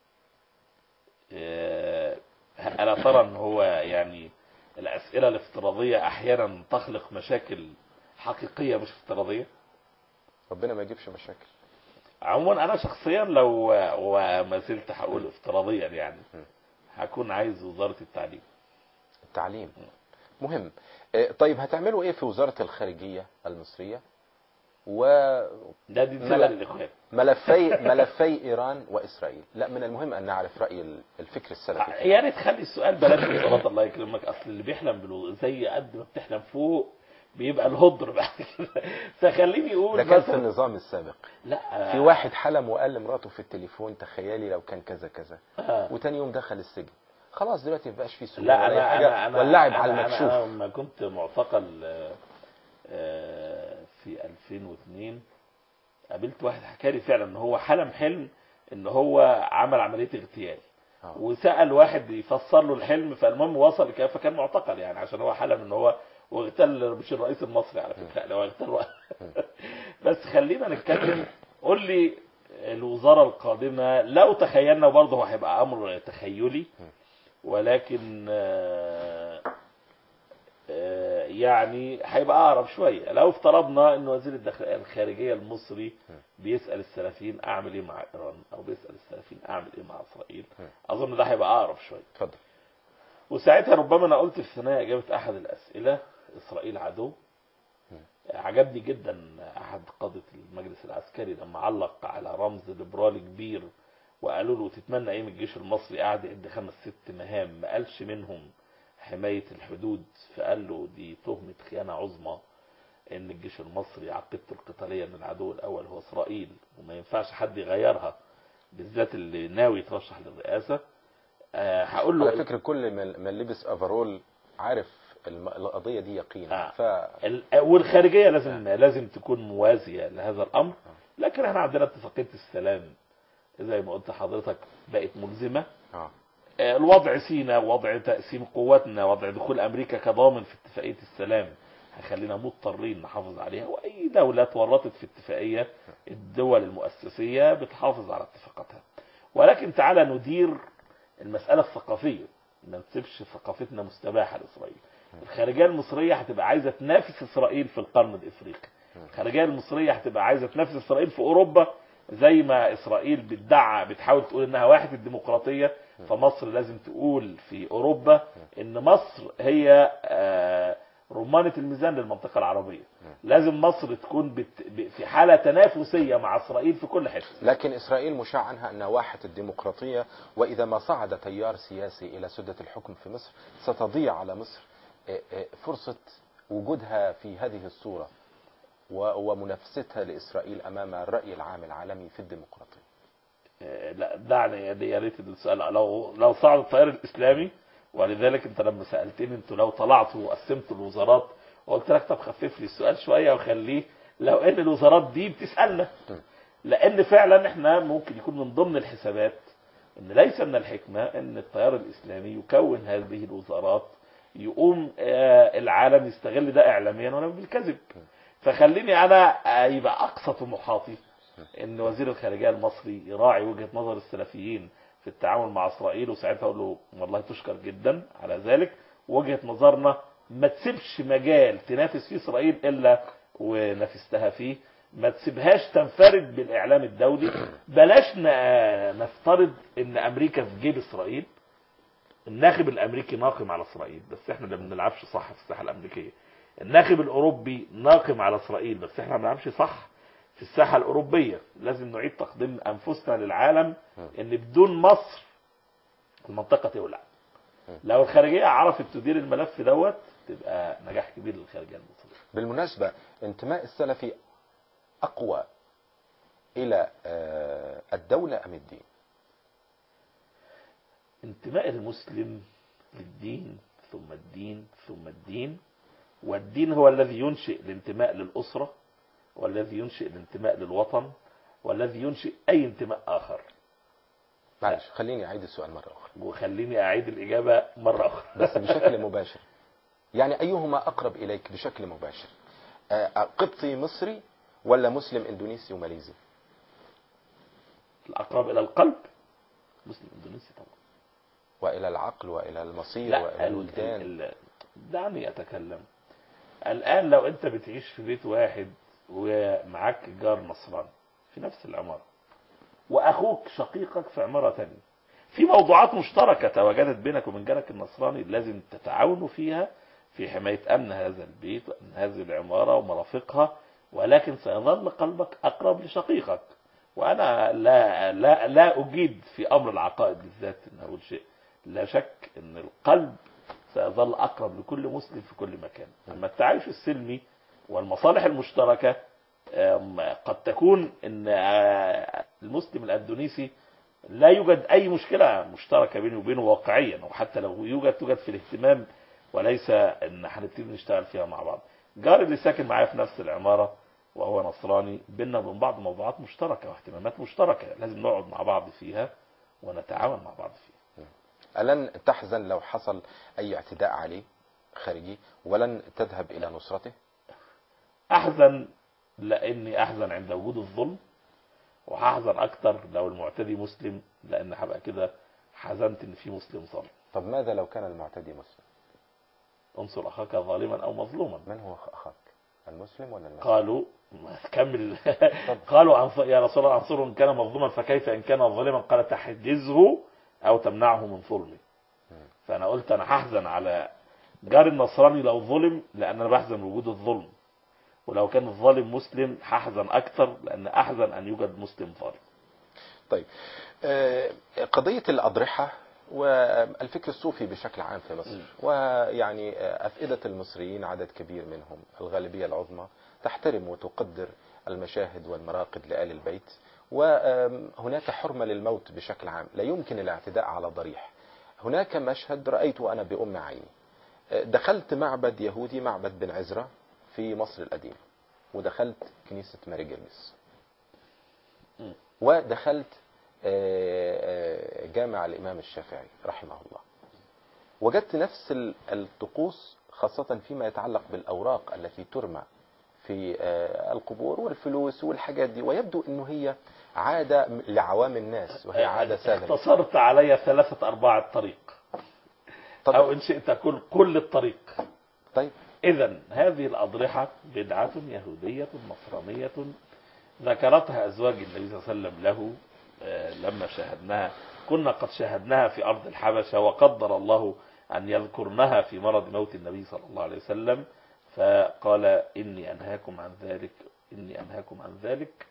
آه، الا ترى ان هو يعني الاسئله الافتراضيه احيانا تخلق مشاكل حقيقيه مش افتراضيه ربنا ما يجيبش مشاكل عموما انا شخصيا لو وما زلت هقول افتراضيا يعني هكون عايز وزاره التعليم التعليم مهم آه، طيب هتعملوا ايه في وزارة الخارجية المصرية ده دي ملا- نسيبها للاخوان وملفي ملفي ايران واسرائيل لا من المهم ان نعرف راي ال- الفكر السلفي فيه. يا ريت تخلي السؤال بلاش وزارات الله يكرمك اصل اللي بيحلم بالو... زي قد ما بتحلم فوق بيبقى الهدر بعد كده فخليني اقول ده كان في مثلا النظام السابق لا في واحد حلم وقال لمراته في التليفون تخيلي لو كان كذا كذا آه. وتاني يوم دخل السجن خلاص دلوقتي ما بقاش فيه سجون لا ولا أي انا حاجة انا انا واللعب أنا- على أنا- المكشوف انا لما كنت معتقل آه، آه، في 2002 قابلت واحد حكى لي فعلا ان هو حلم حلم ان هو عمل عمليه اغتيال آه. وسال واحد يفسر له الحلم فالمهم وصل لكده فكان معتقل يعني عشان هو حلم ان هو واغتال مش الرئيس المصري على فكره لو اغتال واحد. بس خلينا نتكلم قول لي الوزاره القادمه لو تخيلنا برضه هو هيبقى امر تخيلي ولكن آه، آه، يعني هيبقى اقرب شويه لو افترضنا ان وزير الداخل- الخارجيه المصري بيسال السلفيين اعمل ايه مع ايران او بيسال السلفيين اعمل ايه مع اسرائيل اظن ده هيبقى اقرب شويه اتفضل وساعتها ربما انا قلت في ثنايا اجابه احد الاسئله اسرائيل عدو عجبني جدا احد قاده المجلس العسكري لما علق على رمز ليبرالي كبير وقالوا له تتمنى ايه من الجيش المصري قاعد يعد خمس ست مهام ما قالش منهم حمايه الحدود فقال له دي تهمه خيانه عظمى ان الجيش المصري عقيدته القتاليه ان العدو الاول هو اسرائيل وما ينفعش حد يغيرها بالذات اللي ناوي يترشح للرئاسه آه، هقول له على فكرة كل من من لبس افرول عارف الم- القضية دي يقين آه. ف ال- والخارجيه لازم لازم تكون موازيه لهذا الامر لكن احنا عندنا اتفاقيه السلام زي ما قلت لحضرتك بقت ملزمه اه آه، الوضع سينا وضع تقسيم قواتنا وضع دخول امريكا كضامن في اتفاقيه السلام هيخلينا مضطرين نحافظ عليها واي دوله اتورطت في اتفاقيه الدول المؤسسيه بتحافظ على اتفاقاتها ولكن تعالى ندير المساله الثقافيه ما نسيبش ثقافتنا مستباحه لاسرائيل الخارجيه المصريه هتبقى عايزه تنافس اسرائيل في القرن الافريقي الخارجيه المصريه هتبقى عايزه تنافس اسرائيل في اوروبا زي ما اسرائيل بتدعى بتحاول تقول انها واحد الديمقراطيه فمصر لازم تقول في اوروبا ان مصر هي آه، رمانه الميزان للمنطقه العربيه لازم مصر تكون بت... ب- في حاله تنافسيه مع اسرائيل في كل حته لكن إسرائيل مشاع عنها أنها واحة الديمقراطية وإذا ما صعد تيار سياسي إلى سدة الحكم في مصر ستضيع على مصر آه، آه، فرصة وجودها في هذه الصورة و- ومنافستها لإسرائيل أمام الرأي العام العالمي في الديمقراطية آه، لا دعني يا ريت السؤال لو لو صعد التيار الاسلامي ولذلك انت لما سالتني انتوا لو طلعتوا وقسمتوا الوزارات وقلت لك طب خفف لي السؤال شويه وخليه لو ان الوزارات دي بتسالنا لان فعلا احنا ممكن يكون من ضمن الحسابات ان ليس من الحكمه ان التيار الاسلامي يكون هذه الوزارات يقوم آه، العالم يستغل ده اعلاميا ولا بالكذب فخليني انا آه، يبقى اقصى طموحاتي ان وزير الخارجيه المصري يراعي وجهه نظر السلفيين في التعامل مع اسرائيل وساعتها اقول له والله تشكر جدا على ذلك وجهه نظرنا ما تسيبش مجال تنافس فيه اسرائيل الا ونافستها فيه ما تسيبهاش تنفرد بالاعلام الدولي بلاش ن- نفترض ان امريكا في جيب اسرائيل الناخب الامريكي ناقم على اسرائيل بس احنا اللي ما بنلعبش صح في الساحه الامريكيه الناخب الاوروبي ناقم على اسرائيل بس احنا ما بنلعبش صح في الساحه الاوروبيه لازم نعيد تقديم انفسنا للعالم ان بدون مصر المنطقه تولع لو الخارجيه عرفت تدير الملف دوت تبقى نجاح كبير للخارجيه المصريه بالمناسبة انتماء السلفي أقوى إلى آه، الدولة أم الدين انتماء المسلم للدين ثم الدين ثم الدين والدين هو الذي ينشئ الانتماء للأسرة والذي ينشئ الانتماء للوطن والذي ينشئ أي انتماء آخر معلش خليني أعيد السؤال مرة أخرى وخليني أعيد الإجابة مرة أخرى بس بشكل مباشر يعني أيهما أقرب إليك بشكل مباشر آه، قبطي مصري ولا مسلم إندونيسي وماليزي الأقرب إلى القلب مسلم إندونيسي طبعا وإلى العقل وإلى المصير لا وإلى ال- الوجدان ال- ال- دعني أتكلم الآن لو أنت بتعيش في بيت واحد ومعاك جار نصراني في نفس العمارة وأخوك شقيقك في عمارة تانية في موضوعات مشتركة تواجدت بينك وبين جارك النصراني لازم تتعاونوا فيها في حماية أمن هذا البيت وأمن هذه العمارة ومرافقها ولكن سيظل قلبك أقرب لشقيقك وأنا لا لا لا أجيد في أمر العقائد بالذات أن أقول شيء لا شك أن القلب سيظل أقرب لكل مسلم في كل مكان أما التعايش السلمي والمصالح المشتركة أم، قد تكون أن آه، المسلم الأندونيسي لا يوجد أي مشكلة مشتركة بيني وبينه واقعيا وحتى لو يوجد توجد في الاهتمام وليس أن هنبتدي نشتغل فيها مع بعض جاري اللي ساكن معايا في نفس العمارة وهو نصراني بيننا وبين بعض موضوعات مشتركة واهتمامات مشتركة لازم نقعد مع بعض فيها ونتعاون مع بعض فيها ألن تحزن لو حصل أي اعتداء عليه خارجي ولن تذهب إلى نصرته احزن لاني احزن عند وجود الظلم وهحزن اكتر لو المعتدي مسلم لان هبقى كده حزنت ان في مسلم ظالم طب ماذا لو كان المعتدي مسلم انصر اخاك ظالما او مظلوما من هو أخاك المسلم ولا المسلم قالوا ما كمل قالوا أنص- يا رسول الله انصره ان كان مظلوما فكيف ان كان ظالما قال تحجزه او تمنعه من ظلمه فانا قلت انا هحزن على جار النصراني لو ظلم لان انا بحزن وجود الظلم ولو كان الظالم مسلم هحزن اكتر لان احزن ان يوجد مسلم ظالم طيب آه، قضية الأضرحة والفكر الصوفي بشكل عام في مصر ويعني آه، أفئدة المصريين عدد كبير منهم الغالبية العظمى تحترم وتقدر المشاهد والمراقد لآل البيت وهناك حرمة للموت بشكل عام لا يمكن الاعتداء على ضريح هناك مشهد رأيته أنا بأم عيني آه، دخلت معبد يهودي معبد بن عزرة في مصر القديمة ودخلت كنيسة ماري جرجس ودخلت آه، آه، جامع الإمام الشافعي رحمه الله وجدت نفس ال- الطقوس خاصة فيما يتعلق بالأوراق التي ترمى في آه، القبور والفلوس والحاجات دي ويبدو أنه هي عادة لعوام الناس وهي عادة ساذجة اختصرت علي ثلاثة أرباع الطريق طب- أو إن شئت كل كل الطريق طيب إذا هذه الأضرحة بدعة يهودية نصرانية ذكرتها أزواج النبي صلى الله عليه وسلم له آه، لما شاهدناها كنا قد شاهدناها في أرض الحبشة وقدر الله أن يذكرنها في مرض موت النبي صلى الله عليه وسلم فقال إني أنهاكم عن ذلك إني أنهاكم عن ذلك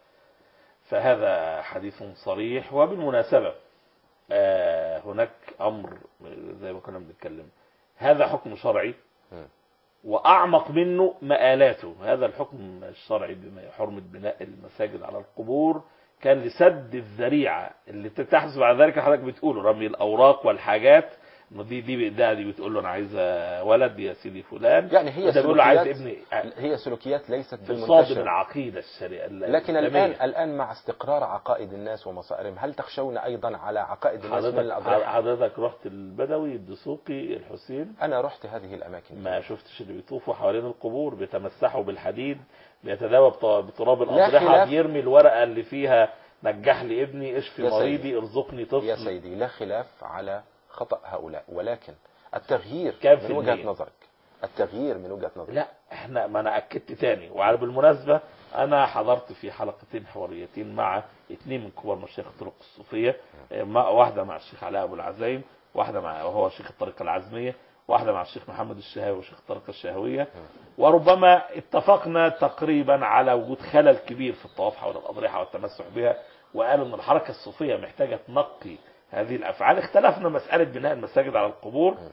فهذا حديث صريح وبالمناسبة آه، هناك أمر زي ما كنا بنتكلم هذا حكم شرعي مم. وأعمق منه مآلاته هذا الحكم الشرعي بما حرمة بناء المساجد على القبور كان لسد الذريعة اللي تحسب على ذلك حضرتك بتقوله رمي الأوراق والحاجات إنه دي دي ده دي بتقول له أنا عايزة ولد يا سيدي فلان يعني هي وده بيقول له عايز سلوكيات ابني هي سلوكيات ليست في صادم بالمنتشرة العقيدة الشريعة لكن الإسلامية. الآن الآن مع استقرار عقائد الناس ومصائرهم هل تخشون أيضا على عقائد الناس من حضرتك الأضرحة؟ حضرتك رحت البدوي الدسوقي الحسين أنا رحت هذه الأماكن ما شفتش اللي بيطوفوا حوالين القبور بيتمسحوا بالحديد بيتداوى بط- بتراب الأضرحة خلاف. بيرمي الورقة اللي فيها نجح لي ابني اشفي يا مريضي سيدي. ارزقني طفل يا سيدي لا خلاف على خطأ هؤلاء ولكن التغيير كام في من وجهة المية؟ نظرك التغيير من وجهة نظرك لا احنا ما انا اكدت تاني وعلى بالمناسبة انا حضرت في حلقتين حواريتين مع اثنين من كبار مشايخ الطرق الصوفية اه، مع واحدة مع الشيخ علاء ابو العزايم واحدة مع وهو شيخ الطريقة العزمية واحدة مع الشيخ محمد الشهاوي وشيخ الطريقة الشهوية وربما اتفقنا تقريبا على وجود خلل كبير في الطواف حول الأضرحة والتمسح بها وقالوا ان الحركة الصوفية محتاجة تنقي هذه الأفعال اختلفنا مسألة بناء المساجد على القبور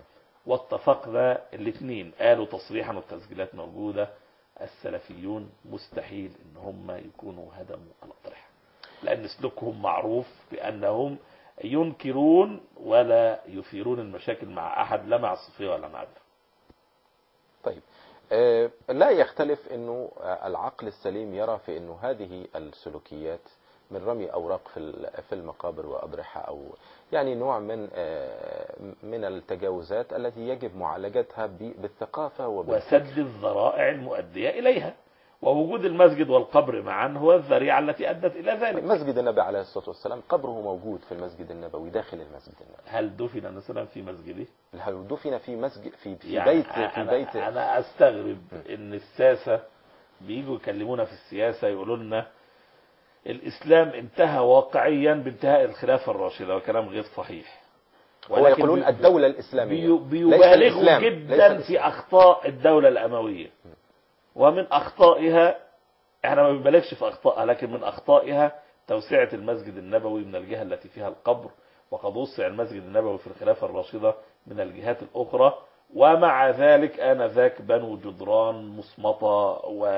واتفقنا الاثنين قالوا تصريحا والتسجيلات موجودة السلفيون مستحيل ان هم يكونوا هدموا الأضرحة لأن سلوكهم معروف بأنهم ينكرون ولا يثيرون المشاكل مع أحد لا مع الصوفية ولا مع الدعوة طيب آه، لا يختلف انه آه، العقل السليم يرى في انه هذه السلوكيات من رمي اوراق في ال- في المقابر واضرحه او يعني نوع من آه، من التجاوزات التي يجب معالجتها ب- بالثقافه وبال وسد الذرائع المؤدية إليها ووجود المسجد والقبر معا هو الذريعة التي أدت إلى ذلك مسجد النبي عليه الصلاه والسلام قبره موجود في المسجد النبوي داخل المسجد النبوي هل دفن مثلا في مسجده؟ هل دفن في مسجد في في يعني بيت في أنا, بيت أنا أستغرب إن الساسة بيجوا يكلمونا في السياسة يقولوا لنا الإسلام انتهى واقعيا بانتهاء الخلافة الراشدة وكلام غير صحيح هو ولكن يقولون بي- الدوله الاسلاميه بي- ليس بيبالغوا الإسلام، ليس جدا الإسلام. في أخطاء الدولة الأموية ومن أخطائها احنا ما بنبالغش في أخطائها لكن من أخطائها توسعة المسجد النبوي من الجهة التي فيها القبر وقد وسع المسجد النبوي في الخلافة الراشدة من الجهات الأخرى ومع ذلك آنذاك بنوا جدران مصمطة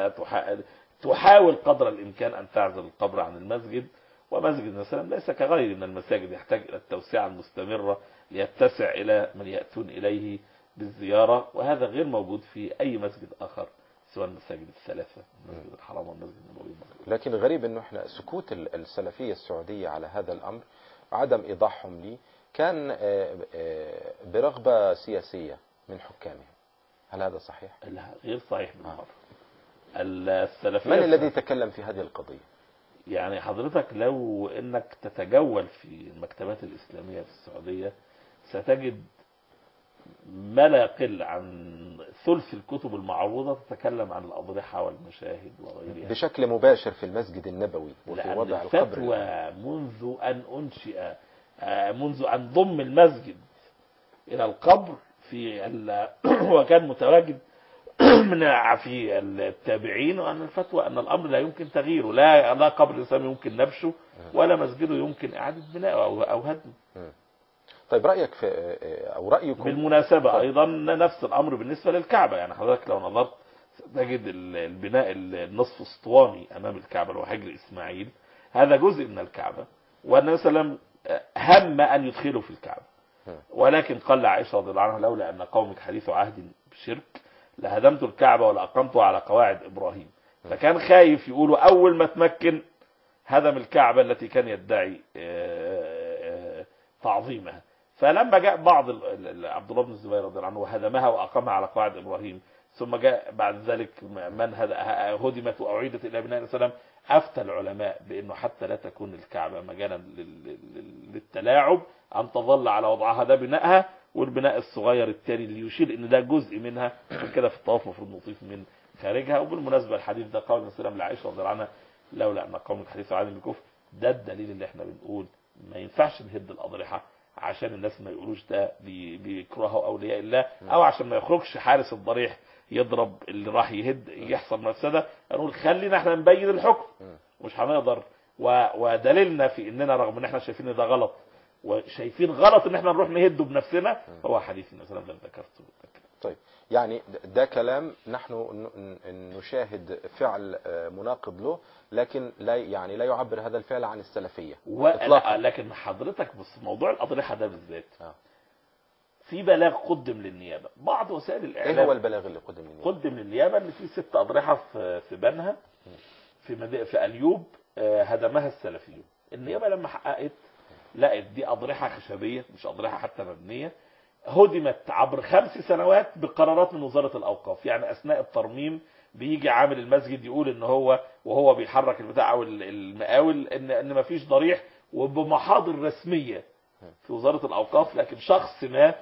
وتحاول قدر الإمكان أن تعزل القبر عن المسجد ومسجد مثلا ليس كغير من المساجد يحتاج إلى التوسعة المستمرة ليتسع إلى من يأتون إليه بالزيارة وهذا غير موجود في أي مسجد آخر سواء المساجد الثلاثة المسجد الحرام والمسجد النبوي والمسجد لكن الغريب انه احنا سكوت ال- السلفيه السعوديه على هذا الامر عدم ايضاحهم لي كان آه، آه، برغبه سياسيه من حكامهم هل هذا صحيح؟ لا غير صحيح بالمرة السلفية من الذي تكلم في هذه القضيه؟ يعني حضرتك لو انك تتجول في المكتبات الاسلاميه في السعوديه ستجد ما لا يقل عن ثلث الكتب المعروضه تتكلم عن الاضرحه والمشاهد وغيرها بشكل مباشر في المسجد النبوي وفي لأن وضع القبر الفتوى منذ أن أنشئ آه، منذ أن ضم المسجد إلى القبر في ال- وكان متواجد من في التابعين وأن الفتوى أن الأمر لا يمكن تغييره لا لا قبر الإسلام يمكن نبشه ولا مسجده يمكن إعادة بنائه أو أو هدمه طيب رايك في آه، او رايكم بالمناسبة أيضا نفس الأمر بالنسبة للكعبة يعني حضرتك لو نظرت تجد ال- البناء النصف اسطواني أمام الكعبة اللي هو حجر إسماعيل هذا جزء من الكعبة والنبي صلى الله عليه وسلم هم أن يدخله في الكعبة ولكن قال لعائشة رضي الله عنها لولا أن قومك حديث عهد بشرك لهدمت الكعبة ولأقمتها على قواعد إبراهيم فكان خايف يقولوا أول ما تمكن هدم الكعبة التي كان يدعي آه، آه، تعظيمها فلما جاء بعض ال- ال- ال- عبد الله بن الزبير رضي الله عنه وهدمها وأقامها على قواعد إبراهيم ثم جاء بعد ذلك من هد- هدمت وأعيدت إلى بناء السلام أفتى العلماء بأنه حتى لا تكون الكعبة مجالا لل- لل- للتلاعب أن تظل على وضعها ده بنائها والبناء الصغير التاني اللي يشير ان ده جزء منها عشان كده في الطواف المفروض نطيف من خارجها وبالمناسبه الحديث ده قول السلام لعائشه رضي الله عنها لولا ان قوم الحديث عن بالكفر ده الدليل اللي احنا بنقول ما ينفعش نهد الاضرحه عشان الناس ما يقولوش ده بي- بيكرهوا اولياء الله او عشان ما يخرجش حارس الضريح يضرب اللي راح يهد يحصل مفسده نقول خلينا احنا نبين الحكم مش هنقدر و- ودليلنا في اننا رغم ان احنا شايفين ان ده غلط وشايفين غلط ان احنا نروح نهده بنفسنا هو حديث النبي صلى الله عليه وسلم ذكرته طيب يعني ده كلام نحن ن- ن- نشاهد فعل آه، مناقض له لكن لا يعني لا يعبر هذا الفعل عن السلفيه و... إطلاقاً. لا لكن حضرتك بص موضوع الاضرحه ده بالذات آه. في بلاغ قدم للنيابه بعض وسائل ايه الاعلام هو البلاغ اللي قدم للنيابه؟ قدم للنيابه ان في ست اضرحه في في بنها في مدي... في اليوب آه، هدمها السلفيون النيابه لما حققت لقت دي اضرحه خشبيه مش اضرحه حتى مبنيه هدمت عبر خمس سنوات بقرارات من وزاره الاوقاف يعني اثناء الترميم بيجي عامل المسجد يقول ان هو وهو بيحرك البتاع او ال- المقاول ان ان مفيش ضريح وبمحاضر رسميه في وزاره الاوقاف لكن شخص ما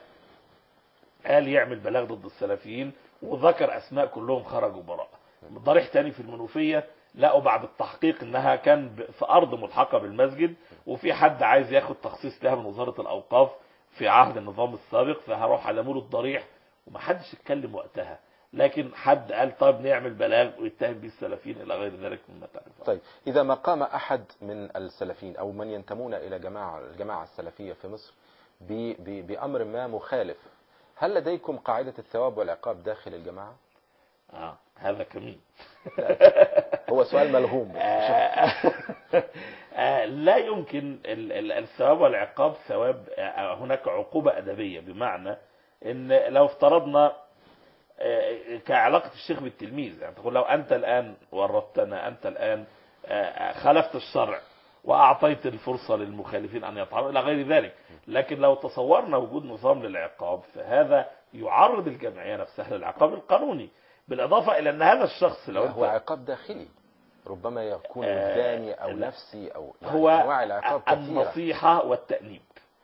قال يعمل بلاغ ضد السلفيين وذكر اسماء كلهم خرجوا براء ضريح تاني في المنوفيه لقوا بعد التحقيق انها كان ب- في ارض ملحقه بالمسجد وفي حد عايز ياخد تخصيص لها من وزاره الاوقاف في عهد النظام السابق فهروح علموا له الضريح ومحدش اتكلم وقتها لكن حد قال طيب نعمل بلاغ ويتهم به السلفيين الى غير ذلك مما تعرف طيب إذا ما قام أحد من السلفيين أو من ينتمون إلى جماعة الجماعة السلفية في مصر ب- ب- بأمر ما مخالف هل لديكم قاعدة الثواب والعقاب داخل الجماعة؟ اه هذا كمين هو سؤال ملغوم آه، آه، لا يمكن ال- ال- الثواب والعقاب ثواب آه، هناك عقوبة أدبية بمعنى ان لو افترضنا آه، كعلاقة الشيخ بالتلميذ يعني تقول لو أنت الآن ورطتنا أنت الآن آه، خالفت الشرع وأعطيت الفرصة للمخالفين أن يطعنوا إلى غير ذلك لكن لو تصورنا وجود نظام للعقاب فهذا يعرض الجمعية نفسها للعقاب القانوني بالإضافة إلى أن هذا الشخص لو هو أنت عقاب داخلي ربما يكون آه، وجداني أو لا. نفسي أو يعني هو أنواع العقاب كثيرة النصيحة والتأنيب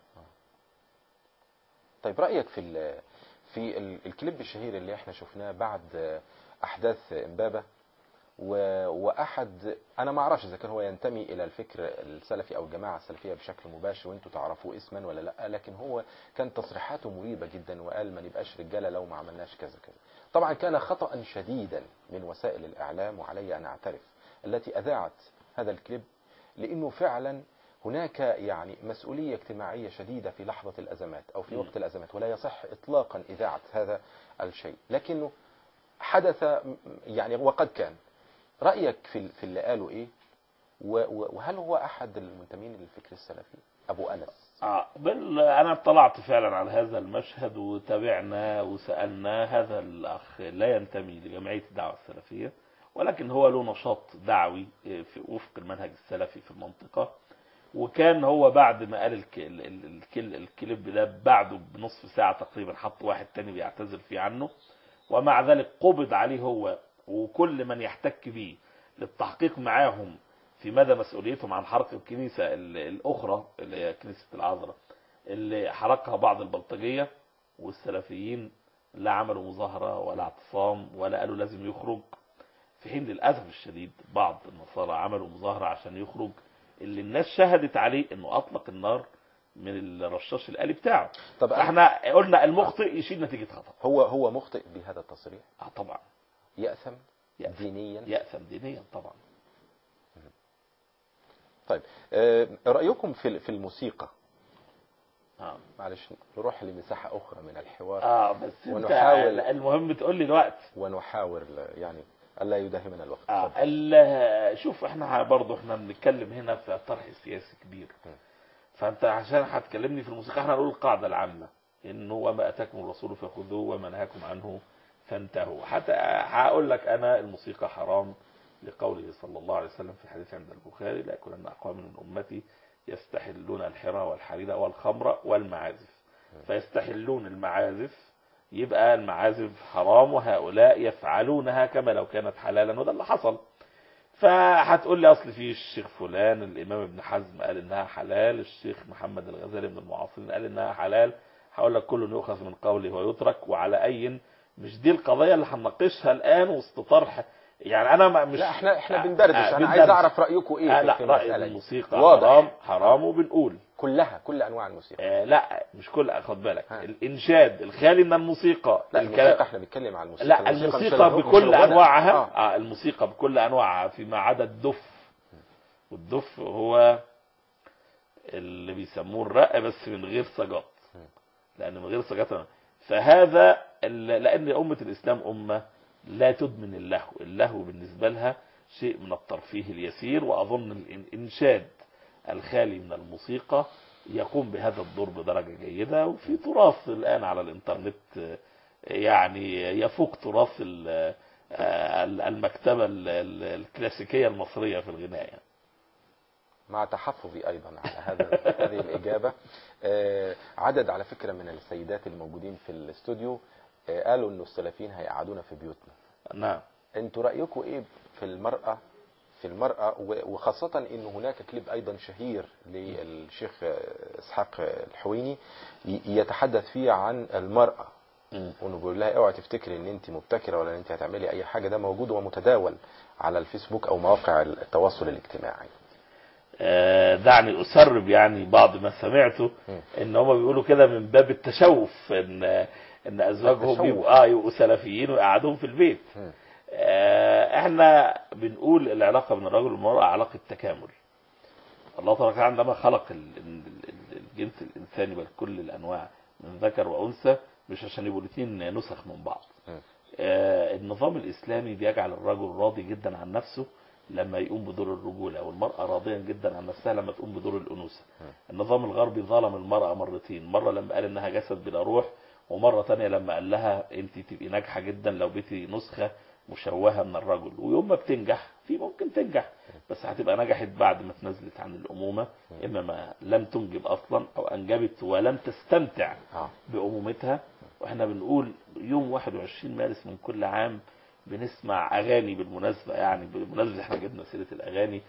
طيب رأيك في ال في ال- الكليب الشهير اللي احنا شفناه بعد أحداث إمبابة و- وأحد أنا ما أعرفش إذا كان هو ينتمي إلى الفكر السلفي أو الجماعة السلفية بشكل مباشر وأنتوا تعرفوه اسما ولا لا لكن هو كان تصريحاته مريبة جدا وقال ما نبقاش رجالة لو ما عملناش كذا كذا طبعا كان خطأ شديدا من وسائل الإعلام وعلي أن أعترف التي أذاعت هذا الكليب لأنه فعلا هناك يعني مسؤولية اجتماعية شديدة في لحظة الأزمات أو في م. وقت الأزمات ولا يصح إطلاقا إذاعة هذا الشيء لكنه حدث م- يعني وقد كان رأيك في ال- في اللي قاله إيه و- و- وهل هو أحد المنتمين للفكر السلفي أبو أنس آه بل أنا اطلعت فعلا على هذا المشهد وتابعنا وسألنا هذا الأخ لا ينتمي لجمعية الدعوة السلفية ولكن هو له نشاط دعوي آه، في وفق المنهج السلفي في المنطقة وكان هو بعد ما قال الك... ال- ال- الكل... الكليب ده بعده بنصف ساعة تقريبا حط واحد تاني بيعتذر فيه عنه ومع ذلك قبض عليه هو وكل من يحتك به للتحقيق معاهم في مدى مسؤوليتهم عن حرق الكنيسة ال- الأخرى اللي هي كنيسة العذراء اللي حرقها بعض البلطجية والسلفيين لا عملوا مظاهرة ولا اعتصام ولا قالوا لازم يخرج في حين للأسف الشديد بعض النصارى عملوا مظاهرة عشان يخرج اللي الناس شهدت عليه انه اطلق النار من الرشاش الآلي بتاعه طب أنا- فاحنا قلنا المخطئ يشيل نتيجة خطأ هو هو مخطئ بهذا التصريح اه طبعا يأثم يأثم. دينيا يأثم دينيا طبعا طيب آه، رأيكم في في الموسيقى اه معلش نروح لمساحة أخرى من الحوار اه بس انت ونحاول- المهم تقول لي الوقت ونحاول يعني ألا يداهمنا الوقت اه اتفضل. ال- شوف احنا برضه احنا بنتكلم هنا في طرح سياسي كبير م. فانت عشان هتكلمني في الموسيقى احنا هنقول القاعده العامه انه وما اتاكم الرسول فخذوه وما نهاكم عنه فانتهوا حتى هقول لك انا الموسيقى حرام لقوله صلى الله عليه وسلم في حديث عند البخاري لا يكونن اقوام من امتي يستحلون الحرى والحرير والخمر والمعازف فيستحلون المعازف يبقى المعازف حرام وهؤلاء يفعلونها كما لو كانت حلالا وده اللي حصل فهتقول لي اصل في الشيخ فلان الامام ابن حزم قال انها حلال الشيخ محمد الغزالي من المعاصرين قال انها حلال هقول لك كل يؤخذ من قوله ويترك وعلى اي مش دي القضيه اللي هنناقشها الان وسط طرح يعني انا ما- مش لا احنا احنا آه، بندردش آه، انا عايز بندردش. اعرف رايكم ايه آه في- لا في راي المساله دي الموسيقى واضح. حرام حرام وبنقول كلها كل انواع الموسيقى آه لا مش كل خد بالك ها. الانشاد الخالي من الموسيقى لا الكلام- الموسيقى احنا بنتكلم عن الموسيقى لا مش الموسيقى الغ- مش بكل الغنى. انواعها آه. آه. الموسيقى بكل انواعها فيما عدا الدف والدف هو اللي بيسموه الرق بس من غير سجاط لان من غير سجاط فهذا ال- لان امه الاسلام امه لا تدمن اللهو اللهو بالنسبه لها شيء من الترفيه اليسير واظن الانشاد الخالي من الموسيقى يقوم بهذا الدور بدرجه جيده وفي تراث الان على الانترنت آه، يعني يفوق تراث ال- آه، المكتبه ال- ال- الكلاسيكيه المصريه في الغناء يعني. مع تحفظي ايضا على هذا هذه الاجابه آه، عدد على فكره من السيدات الموجودين في الاستوديو آه، قالوا انه السلفيين هيقعدونا في بيوتنا نعم انتوا رايكم ايه في المراه في المراه و- وخاصه ان هناك كليب ايضا شهير للشيخ آه، اسحاق الحويني ي- يتحدث فيه عن المراه وانه بيقول لها اوعي تفتكري ان انت مبتكره ولا ان انت هتعملي اي حاجه ده موجود ومتداول على الفيسبوك او مواقع التواصل الاجتماعي آه، دعني اسرب يعني بعض ما سمعته مم. ان هم بيقولوا كده من باب التشوف ان ان ازواجهم التشوف. يبقوا اه يبقوا سلفيين ويقعدوهم في البيت مم. آه، احنا بنقول العلاقه بين الرجل والمراه علاقه تكامل الله تبارك وتعالى عندما خلق ال- ال- ال- الجنس الانساني بل كل الانواع من ذكر وانثى مش عشان يبقوا الاثنين نسخ من بعض م. آه، النظام الاسلامي بيجعل الرجل راضي جدا عن نفسه لما يقوم بدور الرجولة والمرأة راضية جدا عن نفسها لما تقوم بدور الأنوثة النظام الغربي ظلم المرأة مرتين مرة لما قال انها جسد بلا روح ومرة تانية لما قال لها انت تبقي ناجحة جدا لو بقيتي نسخة مشوهة من الرجل ويوم ما بتنجح في ممكن تنجح بس هتبقى نجحت بعد ما تنزلت عن الأمومة إما ما لم تنجب أصلا أو أنجبت ولم تستمتع اه بأمومتها واحنا بنقول يوم 21 مارس من كل عام بنسمع اغاني بالمناسبه يعني بالمناسبه احنا جبنا سيره الاغاني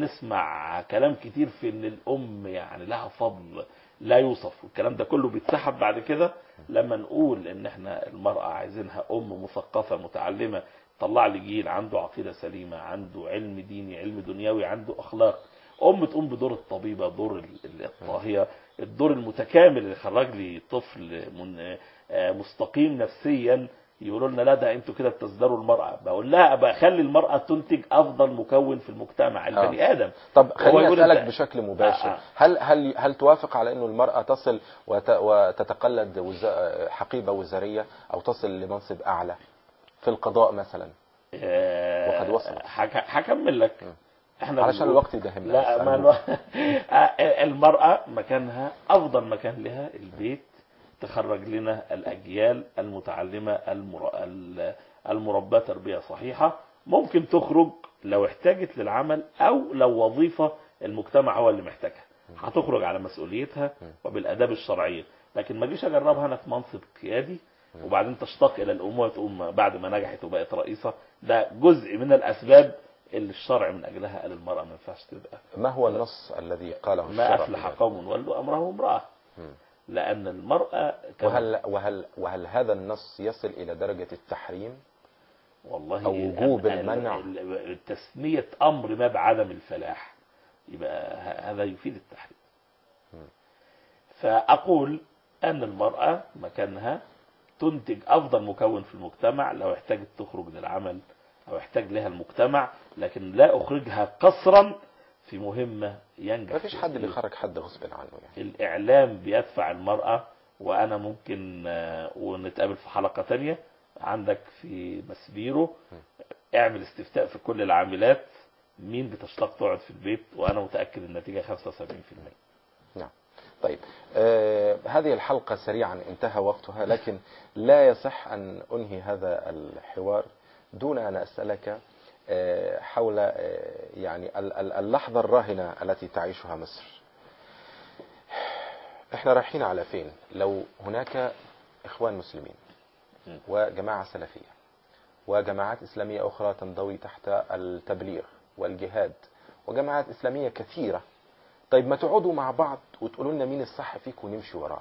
وبنسمع كلام كتير في ان الام يعني لها فضل لا يوصف والكلام ده كله بيتسحب بعد كده لما نقول ان احنا المراه عايزينها ام مثقفه متعلمه طلع لي جيل عنده عقيده سليمه عنده علم ديني علم دنيوي عنده اخلاق ام تقوم بدور الطبيبه دور ال- الطاهيه الدور المتكامل اللي خرج لي طفل من آه، مستقيم نفسيا يقولوا لنا لا ده انتوا كده بتصدروا المرأة بقول لها ابقى خلي المرأة تنتج افضل مكون في المجتمع البني ادم طب هو خليني يقول اسالك أنت- بشكل مباشر آه، آه. هل هل هل توافق على انه المراه تصل وت وتتقلد وز- حقيبه وزاريه او تصل لمنصب اعلى في القضاء مثلا آه، وقد وصلت. هك- هكمل لك احنا علشان بنقول- الوقت يدهمنا لا بس ما أرجوك. آه، المرأة مكانها افضل مكان لها البيت تخرج لنا الاجيال المتعلمة المر... ال- المرباة تربية صحيحة ممكن تخرج لو احتاجت للعمل او لو وظيفة المجتمع هو اللي محتاجها هتخرج على مسؤوليتها وبالاداب الشرعية لكن ما جيش اجربها انا في منصب قيادي وبعدين تشتاق الى الامومه وتقوم بعد ما نجحت وبقت رئيسه ده جزء من الاسباب اللي الشرع من اجلها قال المراه ما ينفعش تبقى ما هو النص الذي قاله ما الشرع افلح في ذلك؟ قوم ولوا امره امراه مم. لان المراه كما- وهل وهل وهل هذا النص يصل الى درجه التحريم؟ والله أو وجوب ال- المنع. ال- ال- تسميه امر ما بعدم الفلاح يبقى ه- هذا يفيد التحريم فاقول ان المراه مكانها تنتج افضل مكون في المجتمع لو احتاجت تخرج للعمل او احتاج لها المجتمع لكن لا اخرجها قصرا في مهمه ينجح ما فيش حد فيها. بيخرج حد غصب عنه يعني الإعلام بيدفع المرأة وأنا ممكن آه، ونتقابل في حلقة تانية عندك في مسبيرو اعمل استفتاء في كل العاملات مين بتشتاق تقعد في البيت وأنا متأكد النتيجة 75% نعم طيب آه هذه الحلقة سريعا انتهى وقتها لكن لا يصح أن أنهي هذا الحوار دون أن أسألك آه حول آه يعني ال- ال- اللحظة الراهنة التي تعيشها مصر احنا رايحين على فين لو هناك إخوان مسلمين وجماعة سلفية وجماعات إسلامية أخرى تنضوي تحت التبليغ والجهاد وجماعات إسلامية كثيرة طيب ما تقعدوا مع بعض وتقولوا لنا مين الصح فيكم ونمشي وراه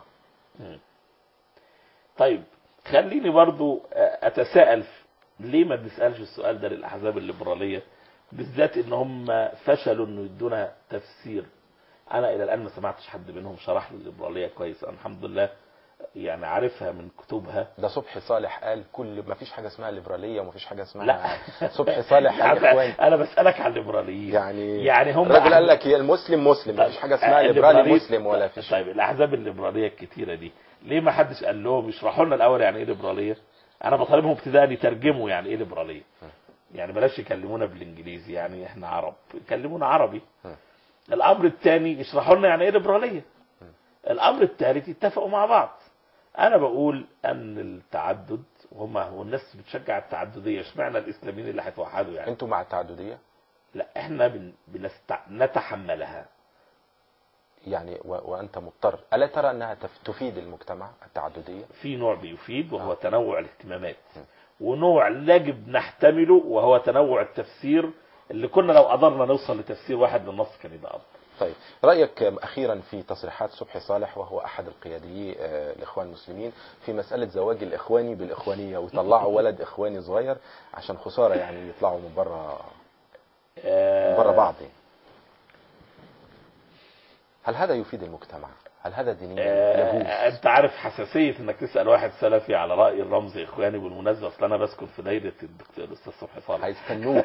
طيب خليني برضو آه، أتساءل ليه ما بنسألش السؤال ده للأحزاب الليبرالية بالذات إن هم فشلوا إنه يدونا تفسير أنا إلى الآن ما سمعتش حد منهم شرح لي الليبرالية كويس أنا الحمد لله يعني عارفها من كتبها ده صبحي صالح قال كل ما فيش حاجة اسمها ليبرالية وما فيش حاجة اسمها لا. صبحي صالح قال يعني إخوان أنا بسألك عن الليبراليين يعني يعني هم الراجل قال لك هي المسلم مسلم ما فيش حاجة اسمها ليبرالي الليبرالي- مسلم ولا فيش طيب الاحزاب الليبراليه الكتيره دي ليه ما حدش قال لهم يشرحوا لنا الاول يعني ايه ليبراليه انا بطالبهم ابتداء يترجموا يعني ايه ليبراليه يعني بلاش يكلمونا بالانجليزي يعني احنا عرب يكلمونا عربي الامر الثاني يشرحوا لنا يعني ايه ليبراليه الامر الثالث يتفقوا مع بعض انا بقول ان التعدد وهم والناس بتشجع التعدديه اشمعنى الاسلاميين اللي هيتوحدوا يعني انتوا مع التعددية لا احنا بن... بنست... نتحملها يعني و... وانت مضطر الا ترى انها تف... تفيد المجتمع التعددية في نوع بيفيد وهو آه. تنوع الاهتمامات ونوع يجب نحتمله وهو تنوع التفسير اللي كنا لو قدرنا نوصل لتفسير واحد للنص كان يبقى افضل طيب رأيك أخيرا في تصريحات صبحي صالح وهو أحد القياديي آه، الإخوان المسلمين في مسألة زواج الإخواني بالإخوانية ويطلعوا ولد إخواني صغير عشان خسارة يعني يطلعوا من بره آه، من بره بعض يعني. هل هذا يفيد المجتمع؟ هل هذا دينيا آه، يجوز؟ انت عارف حساسيه انك تسال واحد سلفي على راي الرمز اخواني بالمناسبه اصل انا بسكن في دايره الدكتور الاستاذ صبحي صالح هيستنوك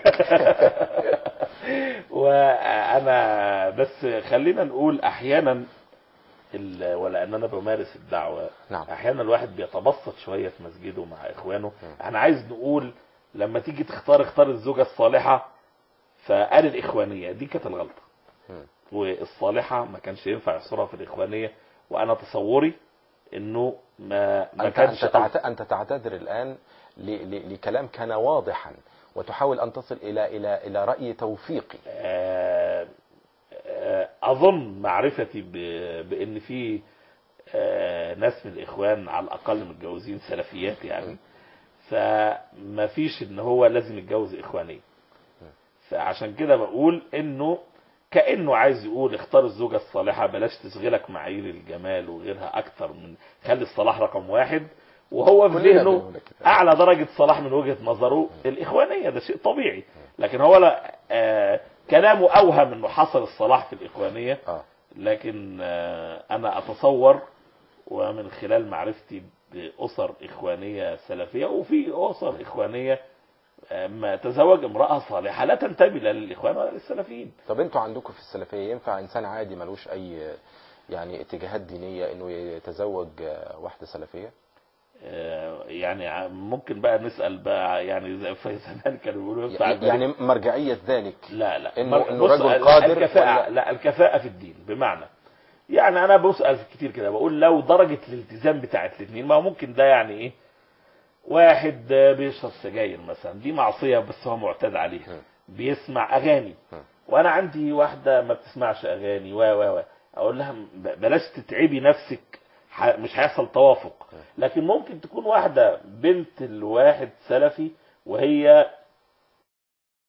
وانا بس خلينا نقول احيانا ال- ولان انا بمارس الدعوه نعم احيانا الواحد بيتبسط شويه في مسجده مع اخوانه انا عايز نقول لما تيجي تختار اختار الزوجه الصالحه فقال الاخوانيه دي كانت الغلطه مم. والصالحه ما كانش ينفع يحصرها في الاخوانيه وانا تصوري انه ما ما أنت, كانش أنت, تعت... أنت تعتذر الآن ل... ل... لكلام كان واضحا وتحاول أن تصل إلى إلى إلى رأي توفيقي آه، آه، اظن معرفتي ب- بان في آه، ناس من الاخوان على الاقل متجوزين سلفيات يعني فما فيش ان هو لازم يتجوز اخوانيه فعشان كده بقول انه كانه عايز يقول اختار الزوجه الصالحه بلاش تشغلك معايير الجمال وغيرها اكتر من خلي الصلاح رقم واحد وهو في كلنا ذهنه بنقول كده. اعلى درجه صلاح من وجهه نظره الاخوانيه ده شيء طبيعي لكن هو لا آه كلامه اوهم انه حصل الصلاح في الاخوانيه آه. لكن آه انا اتصور ومن خلال معرفتي باسر اخوانيه سلفيه وفي اسر اخوانيه آه، ما تزوج امراه صالحه لا تنتمي لا للاخوان ولا للسلفيين طب انتوا عندكم في السلفية ينفع إنسان عادي ملوش أي يعني اتجاهات دينية إنه يتزوج واحدة سلفية؟ آه، يعني ع- ممكن بقى نسال بقى يعني زي في زمان كانوا بيقولوا ينفع يعني, البنات يعني مرجعية ذلك لا لا إنه- ما- إنه بص، رجل لا، قادر الكفاءة ولا- لا الكفاءة في الدين بمعنى يعني انا بسأل في كتير كده بقول لو درجة الالتزام بتاعت الاثنين ما هو ممكن ده يعني ايه واحد آه، بيشرب سجاير مثلا دي معصية بس هو معتاد عليها بيسمع اغاني وانا عندي واحدة ما بتسمعش اغاني و و و اقول لها ب- بلاش تتعبي نفسك ح- مش هيحصل توافق لكن ممكن تكون واحدة بنت الواحد سلفي وهي